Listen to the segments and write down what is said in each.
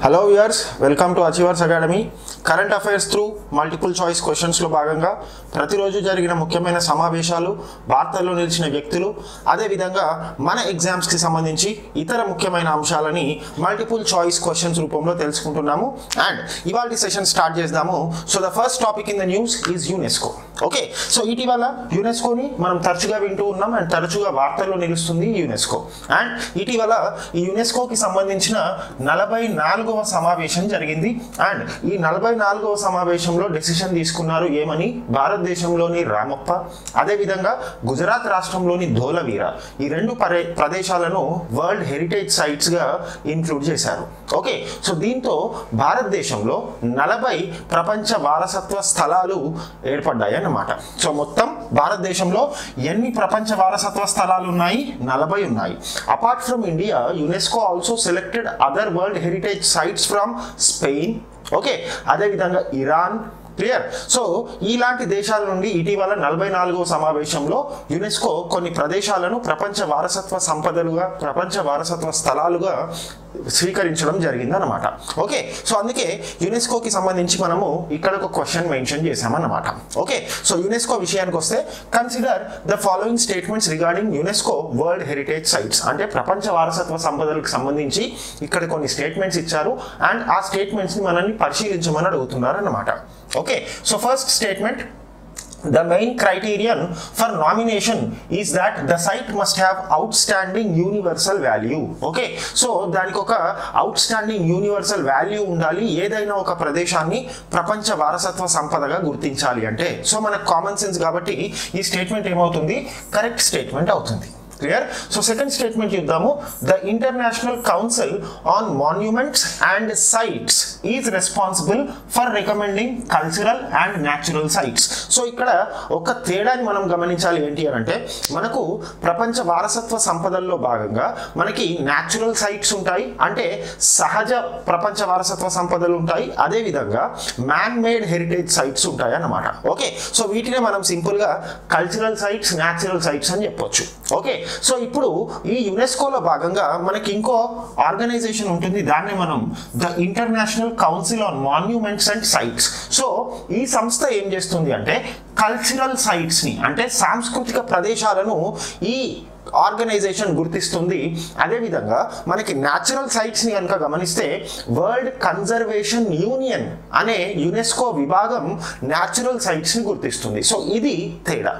Hello viewers welcome to Achievers Academy current affairs through multiple choice క్వశ్చన్స్లో భాగంగా ప్రతిరోజు జరిగిన ముఖ్యమైన సమావేశాలు వార్తల్లో నిలిచిన వ్యక్తులు అదేవిధంగా మన ఎగ్జామ్స్కి సంబంధించి ఇతర ముఖ్యమైన అంశాలని మల్టిపుల్ చాయిస్ క్వశ్చన్స్ రూపంలో తెలుసుకుంటున్నాము అండ్ ఇవాళ సెషన్ స్టార్ట్ చేద్దాము so the first topic in the news is UNESCO okay so ఇటీవల యునెస్కోని మనం తరచుగా వింటూ ఉన్నాం అండ్ తరచుగా వార్తల్లో నిలుస్తుంది యునెస్కో అండ్ ఇటీవల ఈ యునెస్కోకి సంబంధించిన నలభై నాలుగవ సమావేశం జరిగింది అండ్ ఈ నలభై నాలుగవ సమావేశంలో డెసిషన్ తీసుకున్నారు ఏమని భారతదేశంలోని రామప్ప అదేవిధంగా గుజరాత్ రాష్ట్రంలోని ధోలవీర ఈ రెండు పరే ప్రదేశాలను వరల్డ్ హెరిటేజ్ సైట్స్ గా ఇన్క్లూడ్ చేశారు ఓకే సో దీంతో భారతదేశంలో నలభై ప్రపంచ వారసత్వ స్థలాలు ఏర్పడ్డాయి అన్నమాట సో మొత్తం భారతదేశంలో ఎన్ని ప్రపంచ వారసత్వ స్థలాలు ఉన్నాయి నలభై ఉన్నాయి apart from India UNESCO also selected other world heritage sites from Spain okay అదేవిధంగా ఇరాన్ క్లియర్ సో ఇలాంటి దేశాల నుండి ఇటీవల నలభై నాలుగవ సమావేశంలో యునెస్కో కొన్ని ప్రదేశాలను ప్రపంచ వారసత్వ సంపదలుగా ప్రపంచ వారసత్వ స్థలాలుగా స్వీకరించడం జరిగింది అనమాట ఓకే సో అందుకే యునెస్కోకి సంబంధించి మనము ఇక్కడ ఒక క్వశ్చన్ మెన్షన్ చేశామన్నమాట ఓకే సో యునెస్కో విషయానికి వస్తే consider the following statements regarding UNESCO world heritage sites అంటే ప్రపంచ వారసత్వ సంపదలకు సంబంధించి ఇక్కడ కొన్ని స్టేట్మెంట్స్ ఇచ్చారు అండ్ ఆ స్టేట్మెంట్స్ని మనల్ని పరిశీలించమని అడుగుతున్నారు అన్నమాట okay so first statement the main criterion for nomination is that the site must have outstanding universal value okay so దానికి ఒక అవుట్స్టాండింగ్ యూనివర్సల్ వాల్యూ ఉండాలి ఏదైనా ఒక ప్రదేశాన్ని ప్రపంచ వారసత్వ సంపదగా గుర్తించాలి అంటే సో మనకు కామన్ సెన్స్ కాబట్టి ఈ స్టేట్మెంట్ ఏమవుతుంది కరెక్ట్ స్టేట్మెంట్ అవుతుంది క్లియర్ సో సెకండ్ స్టేట్మెంట్ చూద్దాము the international council on monuments and sites is responsible for recommending cultural and natural sites so ఇక్కడ ఒక తేడాని మనం గమనించాలి ఏంటి అని అంటే మనకు ప్రపంచ వారసత్వ సంపదల్లో భాగంగా మనకి న్యాచురల్ సైట్స్ ఉంటాయి అంటే సహజ ప్రపంచ వారసత్వ సంపదలు ఉంటాయి అదేవిధంగా మ్యాన్ మేడ్ హెరిటేజ్ సైట్స్ ఉంటాయి అన్నమాట ఓకే సో వీటినే మనం సింపుల్గా కల్చరల్ సైట్స్ న్యాచురల్ సైట్స్ అని చెప్పొచ్చు ఓకే సో ఇప్పుడు ఈ యునెస్కోలో భాగంగా మనకి ఇంకో ఆర్గనైజేషన్ ఉంటుంది దాన్ని మనం the international council on monuments and sites so ఈ సంస్థ ఏం చేస్తుంది అంటే కల్చరల్ సైట్స్ని అంటే సాంస్కృతిక ప్రదేశాలను ఈ ఆర్గనైజేషన్ గుర్తిస్తుంది అదేవిధంగా మనకి న్యాచురల్ సైట్స్ని కనుక గమనిస్తే వరల్డ్ కన్జర్వేషన్ యూనియన్ అనే యునెస్కో విభాగం న్యాచురల్ సైట్స్ని గుర్తిస్తుంది సో ఇది తేడా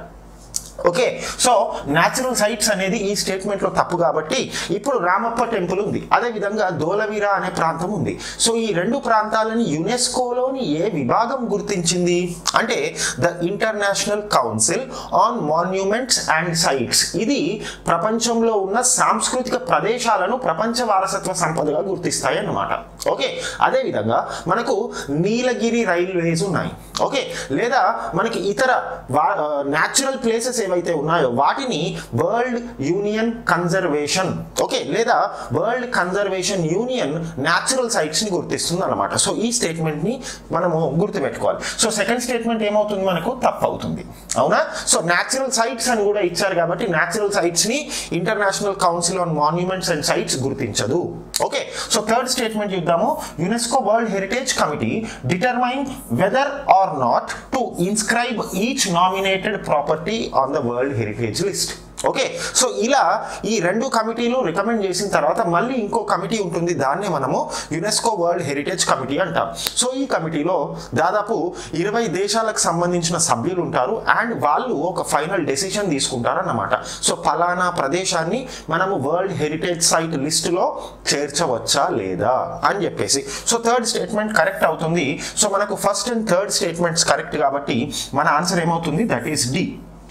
ఓకే సో న్యాచురల్ సైట్స్ అనేది ఈ స్టేట్మెంట్లో తప్పు కాబట్టి ఇప్పుడు రామప్ప టెంపుల్ ఉంది అదేవిధంగా దోలవీర అనే ప్రాంతం ఉంది సో ఈ రెండు ప్రాంతాలని యునెస్కోలోని ఏ విభాగం గుర్తించింది అంటే the international council on monuments and sites ఇది ప్రపంచంలో ఉన్న సాంస్కృతిక ప్రదేశాలను ప్రపంచ వారసత్వ సంపదగా గుర్తిస్తాయి అన్నమాట ఓకే అదేవిధంగా మనకు నీలగిరి రైల్వేస్ ఉన్నాయి ఓకే లేదా మనకి ఇతర న్యాచురల్ ప్లేసెస్ ఏవైతే ఉన్నాయో వాటిని వరల్డ్ యూనియన్ కన్జర్వేషన్ ఓకే లేదా world conservation union natural sites ని గుర్తిస్తుంది అనమాట సో ఈ స్టేట్మెంట్ ని మనము గుర్తుపెట్టుకోవాలి సో సెకండ్ స్టేట్మెంట్ ఏమవుతుంది మనకు తప్పు అవుతుంది అవునా సో న్యాచురల్ సైట్స్ అని కూడా ఇచ్చారు కాబట్టి న్యాచురల్ సైట్స్ ని international council on monuments and sites గుర్తించదు ఓకే సో థర్డ్ స్టేట్మెంట్ చూద్దాము UNESCO world heritage committee determine whether or not to inscribe each nominated property on the world heritage list okay so ఇలా ఈ రెండు కమిటీలు recommend చేసిన తర్వాత మళ్ళీ ఇంకో కమిటీ ఉంటుంది దాన్నే మనము యునెస్కో వరల్డ్ హెరిటేజ్ కమిటీ అంటాం సో ఈ కమిటీలో దాదాపు ఇరవై దేశాలకు సంబంధించిన సభ్యులు ఉంటారు అండ్ వాళ్ళు ఒక ఫైనల్ డెసిషన్ తీసుకుంటారు అన్నమాట సో ఫలానా ప్రదేశాన్ని మనము వరల్డ్ హెరిటేజ్ సైట్ లిస్టులో చేర్చవచ్చా లేదా అని చెప్పేసి సో థర్డ్ స్టేట్మెంట్ కరెక్ట్ అవుతుంది సో మనకు first and third statements correct కాబట్టి మన ఆన్సర్ ఏమవుతుంది that is D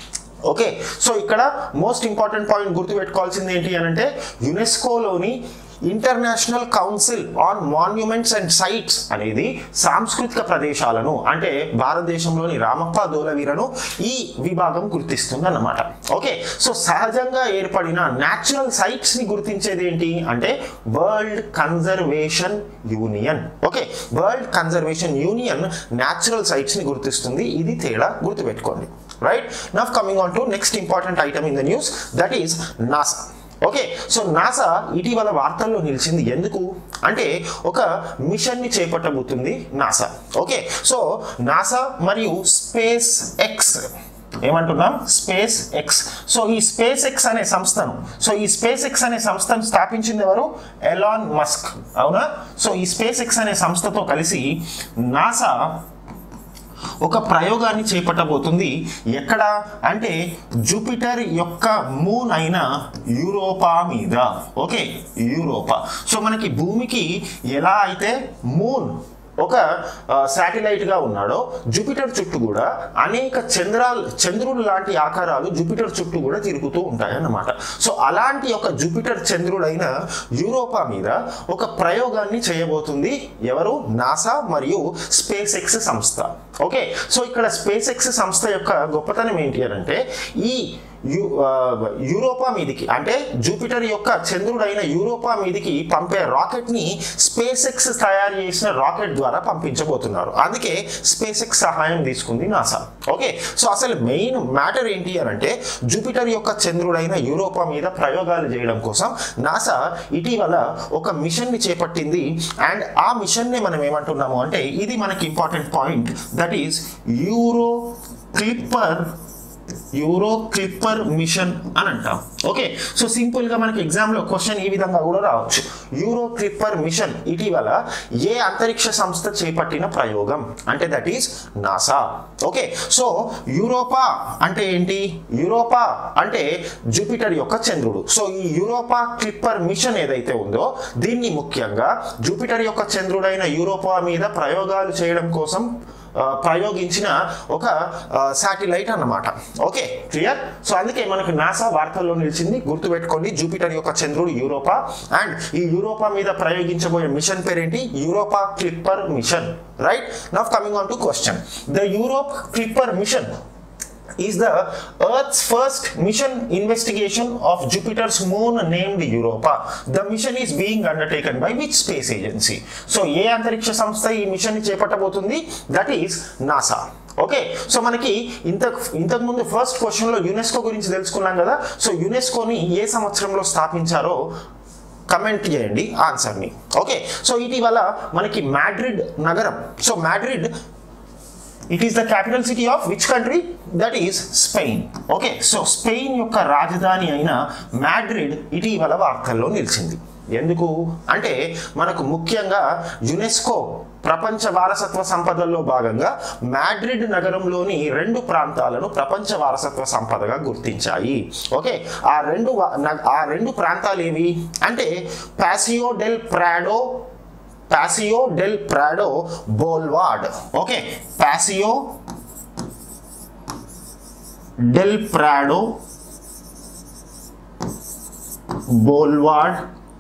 okay so ఇక్కడ మోస్ట్ ఇంపార్టెంట్ పాయింట్ గుర్తుపెట్టుకోవాల్సింది ఏంటి అని అంటే యునెస్కోలోని international council on monuments and sites అనేది సాంస్కృతిక ప్రదేశాలను అంటే భారతదేశంలోని రామప్ప దోలవీరను ఈ విభాగం గుర్తిస్తుంది అన్నమాట ఓకే సో సహజంగా ఏర్పడిన న్యాచురల్ సైట్స్ ని గుర్తించేది ఏంటి అంటే world conservation union okay world conservation union natural sites ని గుర్తిస్తుంది ఇది తేడా గుర్తుపెట్టుకోండి right now coming on to next important item in the news that is NASA okay so NASA ఇటీవల వార్తల్లో నిలిచింది ఎందుకు అంటే ఒక మిషన్ ని చేపట్టబోతుంది నాసా ఓకే సో నాసా మరియు స్పేస్ ఎక్స్ ఏమంటున్నాం స్పేస్ ఎక్స్ సో ఈ స్పేస్ ఎక్స్ అనే సంస్థను సో ఈ స్పేస్ ఎక్స్ అనే సంస్థను స్థాపించింది ఎవరు ఎలాన్ మస్క్ అవునా సో ఈ స్పేస్ ఎక్స్ అనే సంస్థతో కలిసి నాసా ఒక ప్రయోగాన్ని చేపట్టబోతుంది ఎక్కడ అంటే జూపిటర్ యొక్క మూన్ అయిన యూరోపా మీద ఓకే యూరోపా సో మనకి భూమికి ఎలా అయితే మూన్ ఒక శాటిలైట్ గా ఉన్నాడో జూపిటర్ చుట్టూ కూడా అనేక చంద్రాలు చంద్రుడు లాంటి ఆకారాలు జూపిటర్ చుట్టూ కూడా తిరుగుతూ ఉంటాయి అన్నమాట సో అలాంటి ఒక జూపిటర్ చంద్రుడైన యూరోపా మీద ఒక ప్రయోగాన్ని చేయబోతుంది ఎవరు నాసా మరియు స్పేస్ ఎక్స్ సంస్థ ఓకే సో ఇక్కడ స్పేస్ ఎక్స్ సంస్థ యొక్క గొప్పతనం ఏంటి అని అంటే ఈ యు ఆ, యూరోపా మీదికి అంటే జూపిటర్ యొక్క చంద్రుడైన యూరోపా మీదికి పంపే రాకెట్ ని స్పేస్ ఎక్స్ తయారు చేసిన రాకెట్ ద్వారా పంపించబోతున్నారు అందుకే స్పేస్ ఎక్స్ సహాయం తీసుకుంది నాసా ఓకే సో అసలు మెయిన్ మ్యాటర్ ఏంటి అని అంటే జూపిటర్ యొక్క చంద్రుడైన యూరోపా మీద ప్రయోగాలు చేయడం కోసం నాసా ఇటీవల ఒక మిషన్ ని చేపట్టింది అండ్ ఆ మిషన్ ని మనం ఏమంటున్నాము అంటే ఇది మనకి important point that is Euro Clipper Euro Clipper mission అని అంటాం ఓకే సో సింపుల్ గా మనకి ఎగ్జామ్ లో క్వశ్చన్ ఈ విధంగా కూడా రావచ్చు యూరో క్లిప్పర్ మిషన్ ఇటీవల ఏ అంతరిక్ష సంస్థ చేపట్టిన ప్రయోగం అంటే that is NASA okay so Europa అంటే ఏంటి యూరోపా అంటే జూపిటర్ యొక్క చంద్రుడు సో ఈ యూరోపా క్లిప్పర్ మిషన్ ఏదైతే ఉందో దీన్ని ముఖ్యంగా జూపిటర్ యొక్క చంద్రుడైన యూరోపా మీద ప్రయోగాలు చేయడం కోసం ఆ, ప్రయోగించిన ఒక శాటిలైట్ అన్నమాట ఓకే క్లియర్ సో అందుకే మనకు నాసా వార్తల్లో నిలిచింది గుర్తుపెట్టుకోండి జూపిటర్ యొక్క చంద్రుడు యూరోపా అండ్ ఈ యూరోపా మీద ప్రయోగించబోయే మిషన్ పేరేంటి Europa Clipper mission right now coming on to question the Europe Clipper mission is the Earth's first mission investigation of Jupiter's moon named Europa. The mission is being undertaken by which space agency? So ఏ అంతరిక్ష సంస్థ ఈ mission ని చేపట్టబోతుంది that is NASA okay so మనకి ఇంత ఇంతకు ముందు ఫస్ట్ క్వశ్చన్ లో యునెస్కో గురించి తెలుసుకున్నాం కదా సో యునెస్కోని ఏ సంవత్సరంలో స్థాపించారో కమెంట్ చేయండి ఆన్సర్ని ఓకే సో ఇటీవల మనకి మాడ్రిడ్ నగరం so Madrid it is the capital city of which country that is Spain okay so Spain యొక్క రాజధాని అయిన మాడ్రిడ్ ఇటీవల వార్తల్లో నిలిచింది ఎందుకు అంటే మనకు ముఖ్యంగా యునెస్కో ప్రపంచ వారసత్వ సంపదల్లో భాగంగా మాడ్రిడ్ నగరంలోని రెండు ప్రాంతాలను ప్రపంచ వారసత్వ సంపదగా గుర్తించాయి ఓకే ఆ రెండు వా- న- ఆ రెండు ప్రాంతాలు ఏవి అంటే Paseo del Prado Paseo del Prado boulevard okay Paseo del Prado boulevard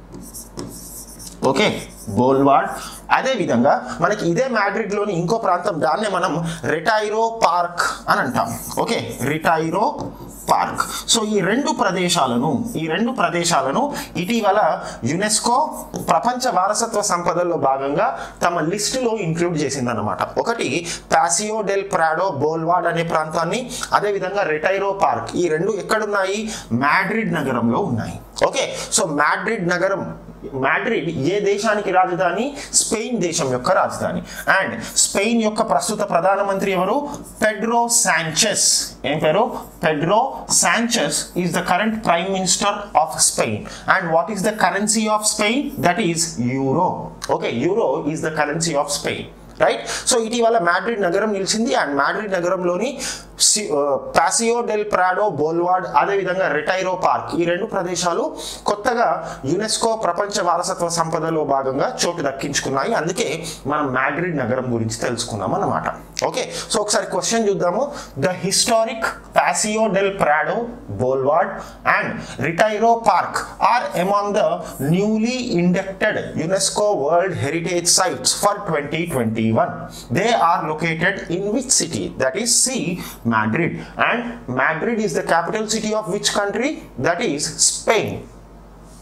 okay boulevard అదే విధంగా మనకి ఇదే మాడ్రిడ్ లోని ఇంకో ప్రాంతం దాన్నే మనం రిటైరో పార్క్ అని అంటాం ఓకే రిటైరో పార్క్ సో ఈ రెండు ప్రదేశాలను ఈ రెండు ప్రదేశాలను ఇటీవల యునెస్కో ప్రపంచ వారసత్వ సంపదల్లో భాగంగా తమ లిస్టులో ఇంక్లూడ్ చేసిందన్నమాట ఒకటి పాసియో డెల్ ప్రాడో బోల్వాడ్ అనే ప్రాంతాన్ని అదేవిధంగా రిటైరో పార్క్ ఈ రెండు ఎక్కడున్నాయి మాడ్రిడ్ నగరంలో ఉన్నాయి ఓకే సో మాడ్రిడ్ నగరం మాడ్రిడ్ ఏ దేశానికి రాజధాని స్పెయిన్ దేశం యొక్క రాజధాని అండ్ స్పెయిన్ యొక్క ప్రస్తుత ప్రధానమంత్రి ఎవరు పెడ్రో సాంచెస్ ఏం పేరు Pedro Sanchez is the current prime minister of Spain and what is the currency of Spain that is euro okay euro is the currency of Spain right so ఇటీవల Madrid నగరం నిలిచింది and Madrid నగరంలోని C- ఆ, పాసియో del Prado బోల్వాడ్ అదేవిధంగా రిటైరో park ఈ రెండు ప్రదేశాలు కొత్తగా యునెస్కో ప్రపంచ వారసత్వ సంపదలో భాగంగా చోటు దక్కించుకున్నాయి అందుకే మనం మాడ్రిడ్ నగరం గురించి తెలుసుకున్నాం అన్నమాట ఓకే సో ఒకసారి క్వశ్చన్ చూద్దాము the historic Paseo del Prado boulevard and Retiro park are among the newly inducted UNESCO world heritage sites for twenty twenty one they are located in which city that is C Madrid and Madrid is the capital city of which country that is Spain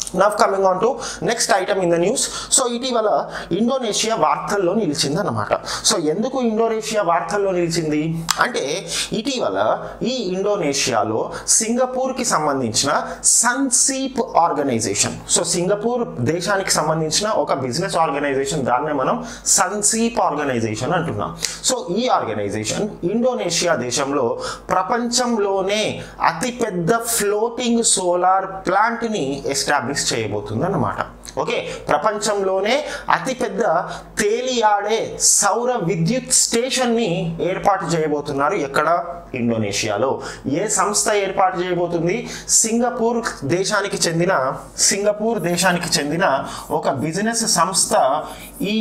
now coming on to next item in the news so ఇటీవల Indonesia వార్తల్లో నిలిచింది అనమాట so ఎందుకు Indonesia వార్తల్లో నిలిచింది అంటే ఇటీవల ఈ ఇండోనేషియాలో సింగపూర్కి సంబంధించిన సన్సీప్ ఆర్గనైజేషన్ సో సింగపూర్ దేశానికి సంబంధించిన ఒక బిజినెస్ ఆర్గనైజేషన్ దాన్నే మనం సన్సీప్ ఆర్గనైజేషన్ అంటున్నాం సో ఈ ఆర్గనైజేషన్ ఇండోనేషియా దేశంలో ప్రపంచంలోనే అతిపెద్ద ఫ్లోటింగ్ సోలార్ ప్లాంట్ని ఎస్టాబ్లిష్ చేయబోతుంది అన్నమాట ఓకే ప్రపంచంలోనే అతిపెద్ద తేలియాడే సౌర విద్యుత్ స్టేషన్ని ఏర్పాటు చేయబోతున్నారు ఎక్కడ ఇండోనేషియాలో ఏ సంస్థ ఏర్పాటు చేయబోతుంది సింగపూర్ దేశానికి చెందిన సింగపూర్ దేశానికి చెందిన ఒక బిజినెస్ సంస్థ ఈ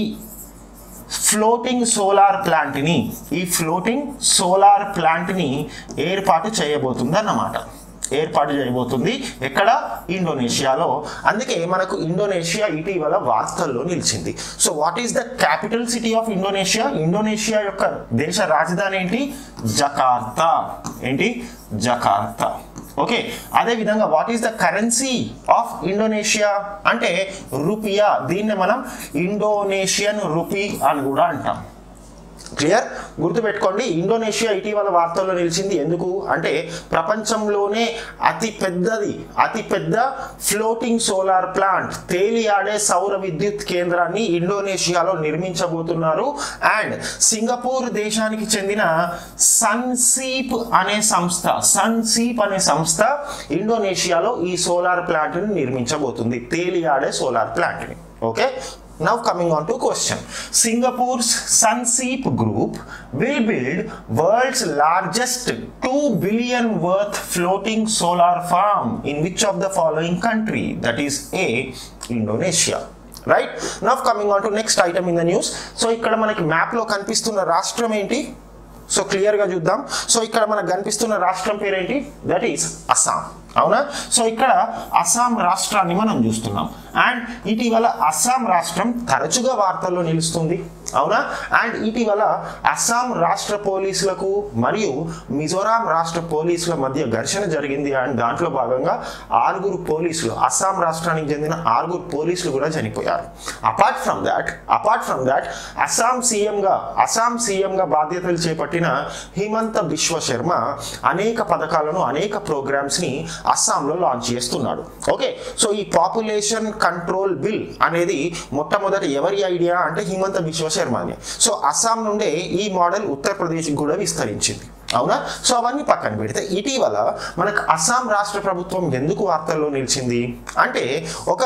ఫ్లోటింగ్ సోలార్ ప్లాంట్ని ఈ ఫ్లోటింగ్ సోలార్ ప్లాంట్ని ఏర్పాటు చేయబోతుంది అన్నమాట ఏర్పాటు చేయబోతుంది ఎక్కడ ఇండోనేషియాలో అందుకే మనకు ఇండోనేషియా ఇటీవల వార్తల్లో నిలిచింది so what is the capital city of Indonesia Indonesia యొక్క దేశ రాజధాని ఏంటి జకార్తా ఏంటి జకార్తా ఓకే అదే విధంగా what is the currency of Indonesia అంటే రూపియా దీన్ని మనం ఇండోనేషియన్ రూపీ అని కూడా అంటాం క్లియర్ గుర్తుపెట్టుకోండి ఇండోనేషియా ఇటీవల వార్తల్లో నిలిచింది ఎందుకు అంటే ప్రపంచంలోనే అతి పెద్దది అతి పెద్ద ఫ్లోటింగ్ సోలార్ ప్లాంట్ తేలియాడే సౌర విద్యుత్ కేంద్రాన్ని ఇండోనేషియాలో నిర్మించబోతున్నారు అండ్ సింగపూర్ దేశానికి చెందిన సన్సీప్ అనే సంస్థ సన్సీప్ అనే సంస్థ ఇండోనేషియాలో ఈ సోలార్ ప్లాంట్ని నిర్మించబోతుంది తేలియాడే సోలార్ ప్లాంట్ని okay Now coming on to question. Singapore's Sunseap Group will build world's largest 2 billion worth floating solar farm in which of the following country? That is A. Indonesia. Right now coming on to next item in the news so ఇక్కడ మనకి మ్యాప్లో కనిపిస్తున్న రాష్ట్రం ఏంటి so క్లియర్గా చూద్దాం so ఇక్కడ మనకు కనిపిస్తున్న రాష్ట్రం పేరేంటి దట్ ఈస్ అస్సాం అవునా సో ఇక్కడ అస్సాం రాష్ట్రాన్ని మనం చూస్తున్నాం అండ్ ఇటీవల అస్సాం రాష్ట్రం తరచుగా వార్తల్లో నిలుస్తుంది అవునా అండ్ ఇటీవల అస్సాం రాష్ట్ర పోలీసులకు మరియు మిజోరాం రాష్ట్ర పోలీసుల మధ్య ఘర్షణ జరిగింది అండ్ దాంట్లో భాగంగా ఆరుగురు పోలీసులు అస్సాం రాష్ట్రానికి చెందిన ఆరుగురు పోలీసులు కూడా చనిపోయారు apart from that apart from that Assam సీఎంగా అస్సాం సీఎంగా బాధ్యతలు చేపట్టిన హిమంత బిశ్వ శర్మ అనేక పథకాలను అనేక ప్రోగ్రామ్స్ని అస్సాంలో లాంచ్ చేస్తున్నాడు ఓకే సో ఈ పాపులేషన్ కంట్రోల్ బిల్ అనేది మొట్టమొదటి ఎవరి ఐడియా అంటే హిమంత బిశ్వ శర్మని సో అస్సాం నుండే ఈ మోడల్ ఉత్తరప్రదేశ్కి కూడా విస్తరించింది అవునా సో అవన్నీ పక్కన పెడితే ఇటీవల మనకు అస్సాం రాష్ట్ర ప్రభుత్వం ఎందుకు వార్తల్లో నిలిచింది అంటే ఒక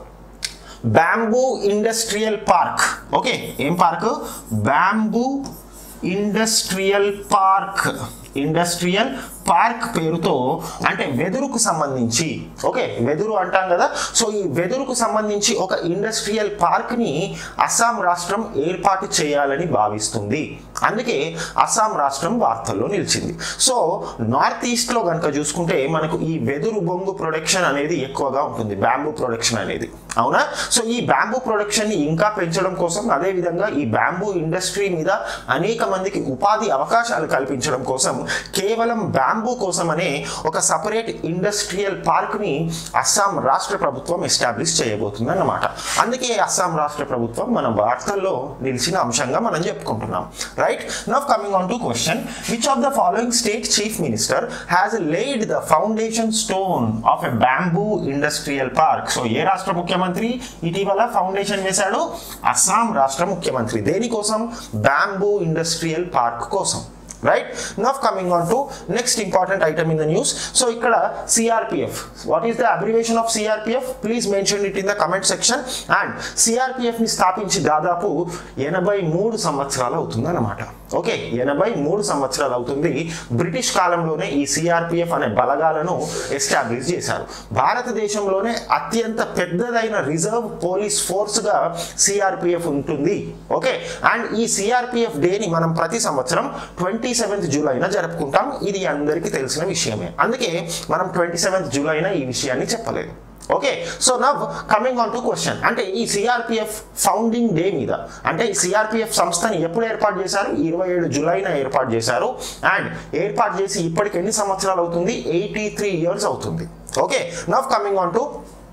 బ్యాంబూ ఇండస్ట్రియల్ పార్క్ ఓకే ఏం park bamboo industrial park industrial park పేరుతో అంటే వెదురుకు సంబంధించి ఓకే వెదురు అంటాం కదా సో ఈ వెదురుకు సంబంధించి ఒక ఇండస్ట్రియల్ పార్క్ ని అస్సాం రాష్ట్రం ఏర్పాటు చేయాలని భావిస్తుంది అందుకే అస్సాం రాష్ట్రం వార్తల్లో నిలిచింది సో నార్త్ ఈస్ట్ లో కనుక చూసుకుంటే మనకు ఈ వెదురు బొంగు ప్రొడక్షన్ అనేది ఎక్కువగా ఉంటుంది బ్యాంబూ ప్రొడక్షన్ అనేది అవునా సో ఈ బ్యాంబూ ప్రొడక్షన్ ని ఇంకా పెంచడం కోసం అదే విధంగా ఈ బ్యాంబూ ఇండస్ట్రీ మీద అనేక మందికి ఉపాధి అవకాశాలు కల్పించడం కోసం కేవలం బ్యాంబూ కోసమనే ఒక సపరేట్ ఇండస్ట్రియల్ పార్క్ ని అస్సాం రాష్ట్ర ప్రభుత్వం ఎస్టాబ్లిష్ చేయబోతుంది అన్నమాట అందుకే అస్సాం రాష్ట్ర ప్రభుత్వం మన వార్తల్లో నిలిచిన అంశంగా మనం చెప్పుకుంటున్నాం right now coming on to question which of the following state chief minister has laid the foundation stone of a bamboo industrial park so ఏ రాష్ట్ర ముఖ్యమంత్రి ఇటీవల ఫౌండేషన్ వేశాడు అస్సాం రాష్ట్ర ముఖ్యమంత్రి దేనికోసం బ్యాంబూ ఇండస్ట్రియల్ పార్క్ కోసం right now coming on to next important item in the news so ఇక్కడ CRPF what is the abbreviation of CRPF please mention it in the comment section and CRPF ని స్థాపించి దాదాపు ఎనభై మూడు సంవత్సరాలు అవుతుంది అన్నమాట ఓకే ఎనభై మూడు సంవత్సరాలు అవుతుంది బ్రిటిష్ కాలంలోనే ఈ సిఆర్పిఎఫ్ అనే బలగాలను ఎస్టాబ్లిష్ చేశారు భారతదేశంలోనే అత్యంత పెద్దదైన రిజర్వ్ పోలీస్ ఫోర్స్ గా సిఆర్పిఎఫ్ ఉంటుంది ఓకే అండ్ ఈ సిఆర్పిఎఫ్ డేని మనం ప్రతి సంవత్సరం ట్వంటీ సెవెంత్ జూలైన జరుపుకుంటాం ఇది అందరికీ తెలిసిన విషయమే అందుకే మనం ట్వంటీ సెవెంత్ జూలైన ఈ విషయాన్ని చెప్పలేదు okay so now coming on to question అంటే ఈ సిఆర్పిఎఫ్ ఫౌండింగ్ డే మీద అంటే ఈ సిఆర్పిఎఫ్ సంస్థని ఎప్పుడు ఏర్పాటు చేశారు ఇరవై ఏడు జూలైన ఏర్పాటు చేశారు అండ్ ఏర్పాటు చేసి ఇప్పటికి ఎన్ని సంవత్సరాలు అవుతుంది ఎయిటీ త్రీ ఇయర్స్ అవుతుంది okay now coming on to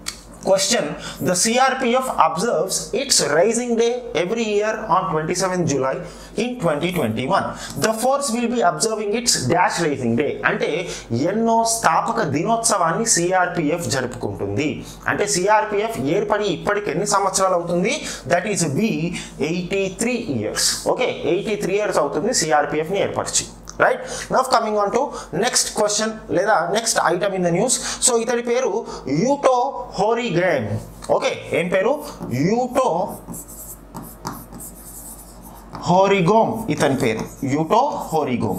Question The CRPF observes its rising day every year on 27th July in 2021. The force will be observing its dash rising day. అంటే ఎన్నో స్థాపక దినోత్సవాన్ని సిఆర్పిఎఫ్ జరుపుకుంటుంది అంటే CRPF ఏర్పడి ఇప్పటికి ఎన్ని సంవత్సరాలు అవుతుంది that is B eighty three years okay eighty three years అవుతుంది సిఆర్పిఎఫ్ని ఏర్పరిచి right now coming on to next question లేదా next item in the news so ఇతడి పేరు యూటో హోరీ గేమ్ ఓకే ఏం పేరు యూటో హోరిగోమ్ ఇతని పేరు యూటో హోరిగోమ్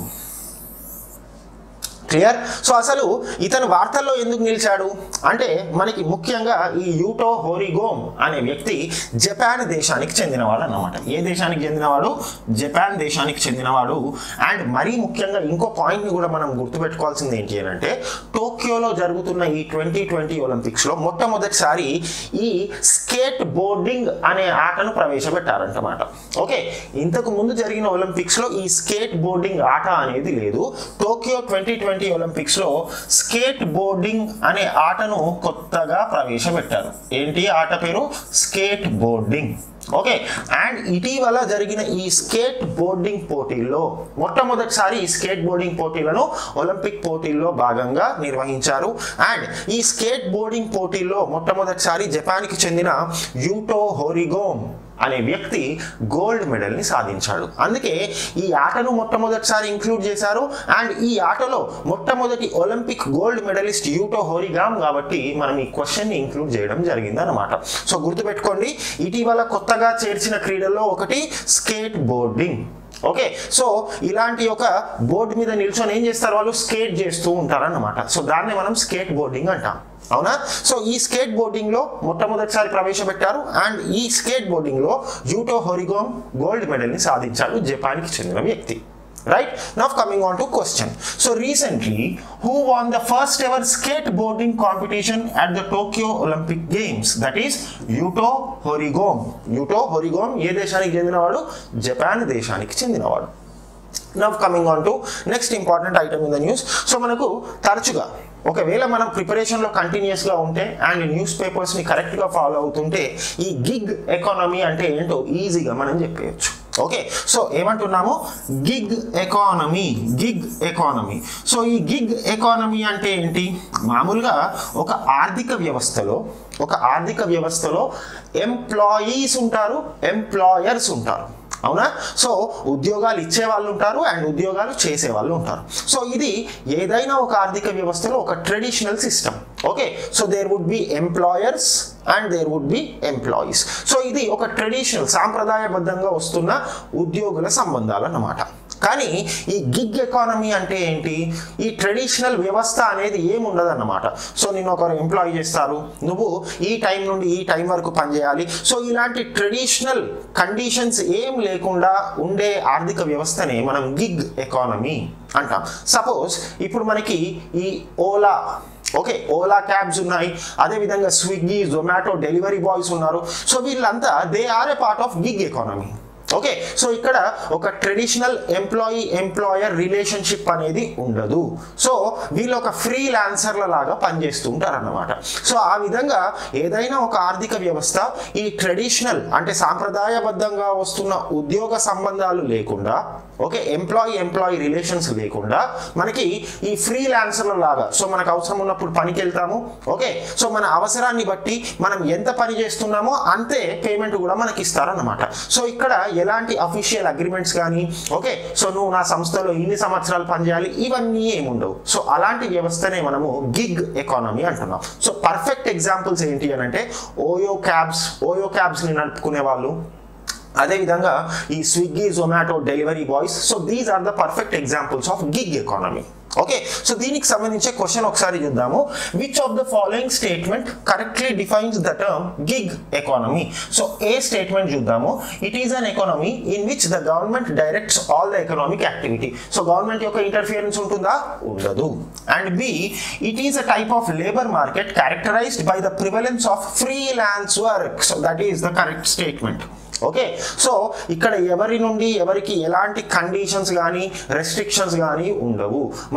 క్లియర్ సో అసలు ఇతను వార్తల్లో ఎందుకు నిలిచాడు అంటే మనకి ముఖ్యంగా ఈ యూటో హోరిగోమ్ అనే వ్యక్తి జపాన్ దేశానికి చెందినవాడు అన్నమాట ఏ దేశానికి చెందినవాడు జపాన్ దేశానికి చెందినవాడు అండ్ మరీ ముఖ్యంగా ఇంకో పాయింట్ని కూడా మనం గుర్తుపెట్టుకోవాల్సింది ఏంటి అని అంటే టోక్యోలో జరుగుతున్న ఈ ట్వంటీ ట్వంటీ ఒలింపిక్స్లో మొట్టమొదటిసారి ఈ స్కేట్ బోర్డింగ్ అనే ఆటను ప్రవేశపెట్టారంటమాట ఓకే ఇంతకు ముందు జరిగిన ఒలింపిక్స్లో ఈ స్కేట్ బోర్డింగ్ ఆట అనేది లేదు టోక్యో ట్వంటీ ట్వంటీ ఒలింపిక్స్లో స్కేట్ బోర్డింగ్ అనే ఆటను కొత్తగా ప్రవేశపెట్టారు ఏంటి ఆట పేరు స్కేట్ బోర్డింగ్ ఓకే అండ్ ఇటీవల జరిగిన ఈ స్కేట్ బోర్డింగ్ పోటీల్లో మొట్టమొదటిసారి ఈ స్కేట్ బోర్డింగ్ పోటీలను ఒలింపిక్ పోటీల్లో భాగంగా నిర్వహించారు అండ్ ఈ స్కేట్ బోర్డింగ్ పోటీల్లో మొట్టమొదటిసారి జపాన్కి చెందిన యూటో హోరిగోమ్ అనే వ్యక్తి గోల్డ్ మెడల్ని సాధించాడు అందుకే ఈ ఆటను మొట్టమొదటిసారి ఇంక్లూడ్ చేశారు అండ్ ఈ ఆటలో మొట్టమొదటి Olympic gold medalist Yuto Horigome కాబట్టి మనం ఈ క్వశ్చన్ని ఇంక్లూడ్ చేయడం జరిగింది అనమాట సో గుర్తుపెట్టుకోండి ఇటీవల కొత్తగా చేర్చిన క్రీడల్లో ఒకటి స్కేట్ బోర్డింగ్ ఓకే సో ఇలాంటి ఒక బోర్డు మీద నిల్చొని ఏం చేస్తారు వాళ్ళు స్కేట్ చేస్తూ ఉంటారన్నమాట సో దాన్ని మనం స్కేట్ బోర్డింగ్ అంటాం అవునా సో ఈ స్కేట్ బోర్డింగ్ లో మొట్టమొదటిసారి ప్రవేశపెట్టారు అండ్ ఈ స్కేట్ బోర్డింగ్ లో యూటో హొరిగోమ్ గోల్డ్ మెడల్ ని సాధించాడు జపాన్కి చెందిన వ్యక్తి right now coming on to question so recently who won the first ever skateboarding competition at the Tokyo Olympic games that is Yuto Horigome Yuto Horigome ఏ దేశానికి చెందినవాడు Japan దేశానికి చెందినవాడు now coming on to next important item in the news so మనకు తరచుగా ఒకవేళ మనం ప్రిపరేషన్లో కంటిన్యూస్గా ఉంటే అండ్ న్యూస్ పేపర్స్ని కరెక్ట్గా ఫాలో అవుతుంటే ఈ గిగ్ ఎకానమీ అంటే ఏంటో ఈజీగా మనం చెప్పేయచ్చు ఓకే సో ఏమంటున్నాము gig economy gig economy so ఈ గిగ్ ఎకానమీ అంటే ఏంటి మామూలుగా ఒక ఆర్థిక వ్యవస్థలో ఒక ఆర్థిక వ్యవస్థలో ఎంప్లాయీస్ ఉంటారు ఎంప్లాయర్స్ ఉంటారు అవునా సో ఉద్యోగాలు ఇచ్చే వాళ్ళు ఉంటారు అండ్ ఉద్యోగాలు చేసే వాళ్ళు ఉంటారు సో ఇది ఏదైనా ఒక ఆర్థిక వ్యవస్థలో ఒక traditional system okay so there would be employers and there would be employees so ఇది ఒక ట్రెడిషనల్ సాంప్రదాయబద్ధంగా వస్తున్న ఉద్యోగుల సంబంధాలు అన్నమాట కానీ ఈ గిగ్ ఎకానమీ అంటే ఏంటి ఈ ట్రెడిషనల్ వ్యవస్థ అనేది ఏముండదు అన్నమాట సో నిన్ను ఒకరు ఎంప్లాయ్ చేస్తారు నువ్వు ఈ టైం నుండి ఈ టైం వరకు పనిచేయాలి సో ఇలాంటి ట్రెడిషనల్ కండిషన్స్ ఏం లేకుండా ఉండే ఆర్థిక వ్యవస్థనే మనం గిగ్ ఎకానమీ అంటాం సపోజ్ ఇప్పుడు మనకి ఈ ఓలా ఓకే ఓలా క్యాబ్స్ ఉన్నాయి అదేవిధంగా స్విగ్గీ జొమాటో డెలివరీ బాయ్స్ ఉన్నారు సో వీళ్ళంతా they are a part of gig economy okay so ఇక్కడ ఒక ట్రెడిషనల్ ఎంప్లాయీ ఎంప్లాయర్ రిలేషన్షిప్ అనేది ఉండదు సో వీళ్ళు ఒక ఫ్రీ లాన్సర్ల లాగా పనిచేస్తూ ఉంటారన్నమాట సో ఆ విధంగా ఏదైనా ఒక ఆర్థిక వ్యవస్థ ఈ ట్రెడిషనల్ అంటే సాంప్రదాయబద్ధంగా వస్తున్న ఉద్యోగ సంబంధాలు లేకుండా ఓకే ఎంప్లాయీ ఎంప్లాయీ రిలేషన్స్ లేకుండా మనకి ఈ ఫ్రీ లాన్సర్ల లాగా సో మనకు అవసరం ఉన్నప్పుడు పనికి వెళ్తాము ఓకే సో మన అవసరాన్ని బట్టి మనం ఎంత పని చేస్తున్నామో అంతే పేమెంట్ కూడా మనకి ఇస్తారన్నమాట సో ఇక్కడ ఎలాంటి అఫీషియల్ అగ్రిమెంట్స్ కానీ ఓకే సో నువ్వు నా సంస్థలో ఇన్ని సంవత్సరాలు పనిచేయాలి ఇవన్నీ ఏముండవు సో అలాంటి వ్యవస్థనే మనము గిగ్ ఎకానమీ అంటున్నాం సో పర్ఫెక్ట్ ఎగ్జాంపుల్స్ ఏంటి అని అంటే ఓయో క్యాబ్స్ ఓయో క్యాబ్స్ని నడుపుకునే వాళ్ళు అదేవిధంగా ఈ Swiggy Zomato delivery boys so these are the perfect examples of gig economy okay so దీనికి సంబంధించే క్వశ్చన్ ఒకసారి చూద్దాము which of the following statement correctly defines the term gig economy so A statement చూద్దాము it is an economy in which the government directs all the economic activity so government యొక్క interference ఉంటుందా ఉండదు and B it is a type of labour market characterised by the prevalence of freelance work so that is the correct statement okay so ఇక్కడ ఎవరి నుండి ఎవరికి ఎలాంటి conditions కానీ restrictions కానీ ఉండవు మన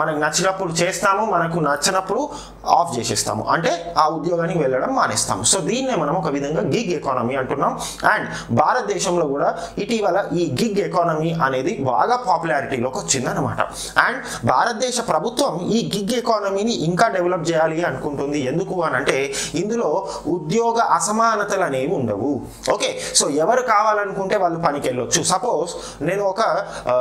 మనకు నచ్చినప్పుడు చేస్తాము మనకు నచ్చినప్పుడు ఆఫ్ చేసేస్తాము అంటే ఆ ఉద్యోగానికి వెళ్ళడం మానేస్తాము సో దీన్నే మనం ఒక విధంగా గిగ్ ఎకానమీ అంటున్నాం అండ్ భారతదేశంలో కూడా ఇటీవల ఈ గిగ్ ఎకానమీ అనేది బాగా పాపులారిటీలోకి వచ్చిందనమాట అండ్ భారతదేశ ప్రభుత్వం ఈ గిగ్ ఎకానమీని ఇంకా డెవలప్ చేయాలి అనుకుంటుంది ఎందుకు అని అంటే ఇందులో ఉద్యోగ అసమానతలు అనేవి ఉండవు ఓకే సో ఎవరు కావాలనుకుంటే వాళ్ళు పనికి వెళ్ళొచ్చు సపోజ్ నేను ఒక ఆ,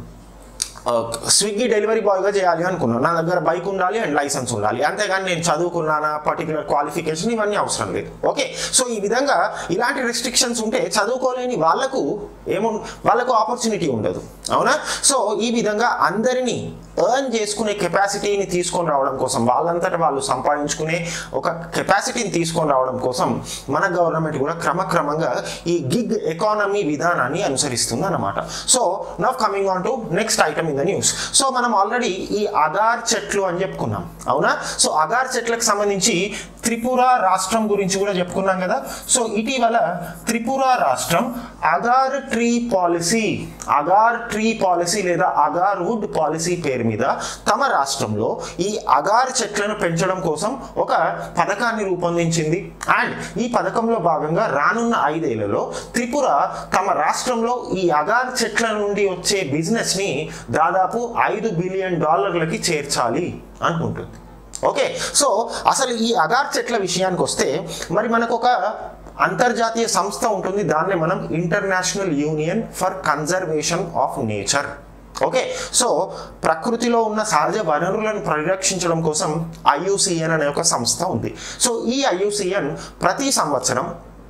ఆ, స్విగ్గీ డెలివరీ బాయ్గా చేయాలి అనుకున్నాను నా దగ్గర బైక్ ఉండాలి అండ్ లైసెన్స్ ఉండాలి అంతేగాని నేను చదువుకున్నానా పర్టికులర్ క్వాలిఫికేషన్ ఇవన్నీ అవసరం లేదు ఓకే సో ఈ విధంగా ఇలాంటి రెస్ట్రిక్షన్స్ ఉంటే చదువుకోలేని వాళ్ళకు ఏము వాళ్ళకు ఆపర్చునిటీ ఉండదు అవునా సో ఈ విధంగా అందరినీ ఎర్న్ చేసుకునే కెపాసిటీని తీసుకొని రావడం కోసం వాళ్ళంతట వాళ్ళు సంపాదించుకునే ఒక కెపాసిటీని తీసుకొని రావడం కోసం మన గవర్నమెంట్ కూడా క్రమక్రమంగా ఈ గిగ్ ఎకానమీ విధానాన్ని అనుసరిస్తుంది అన్నమాట so now coming on to next item in the news so మనం ఆల్రెడీ ఈ అగార్ చెట్లు అని చెప్పుకున్నాం అవునా సో అగార్ చెట్లకు సంబంధించి త్రిపుర రాష్ట్రం గురించి కూడా చెప్పుకున్నాం కదా సో ఇటీవల త్రిపుర రాష్ట్రం agar tree policy agar tree policy లేదా అగార్ వుడ్ పాలసీ పేరు మీద తమ రాష్ట్రంలో ఈ అగార్ చెట్లను పెంచడం కోసం ఒక పథకాన్ని రూపొందించింది అండ్ ఈ పథకంలో భాగంగా రానున్న ఐదేళ్లలో త్రిపుర తమ రాష్ట్రంలో ఈ అగార్ చెట్ల నుండి వచ్చే బిజినెస్ ని దాదాపు ఐదు బిలియన్ డాలర్లకి చేర్చాలి అనుకుంటుంది ఓకే సో అసలు ఈ అగార్ చెట్ల విషయానికి వస్తే మరి మనకు ఒక అంతర్జాతీయ సంస్థ ఉంటుంది దాన్నే మనం international union for conservation of nature okay so ప్రకృతిలో ఉన్న సహజ వనరులను పరిరక్షించడం కోసం ఐయుసిఎన్ అనే ఒక సంస్థ ఉంది సో ఈ ఐయుసిఎన్ ప్రతి సంవత్సరం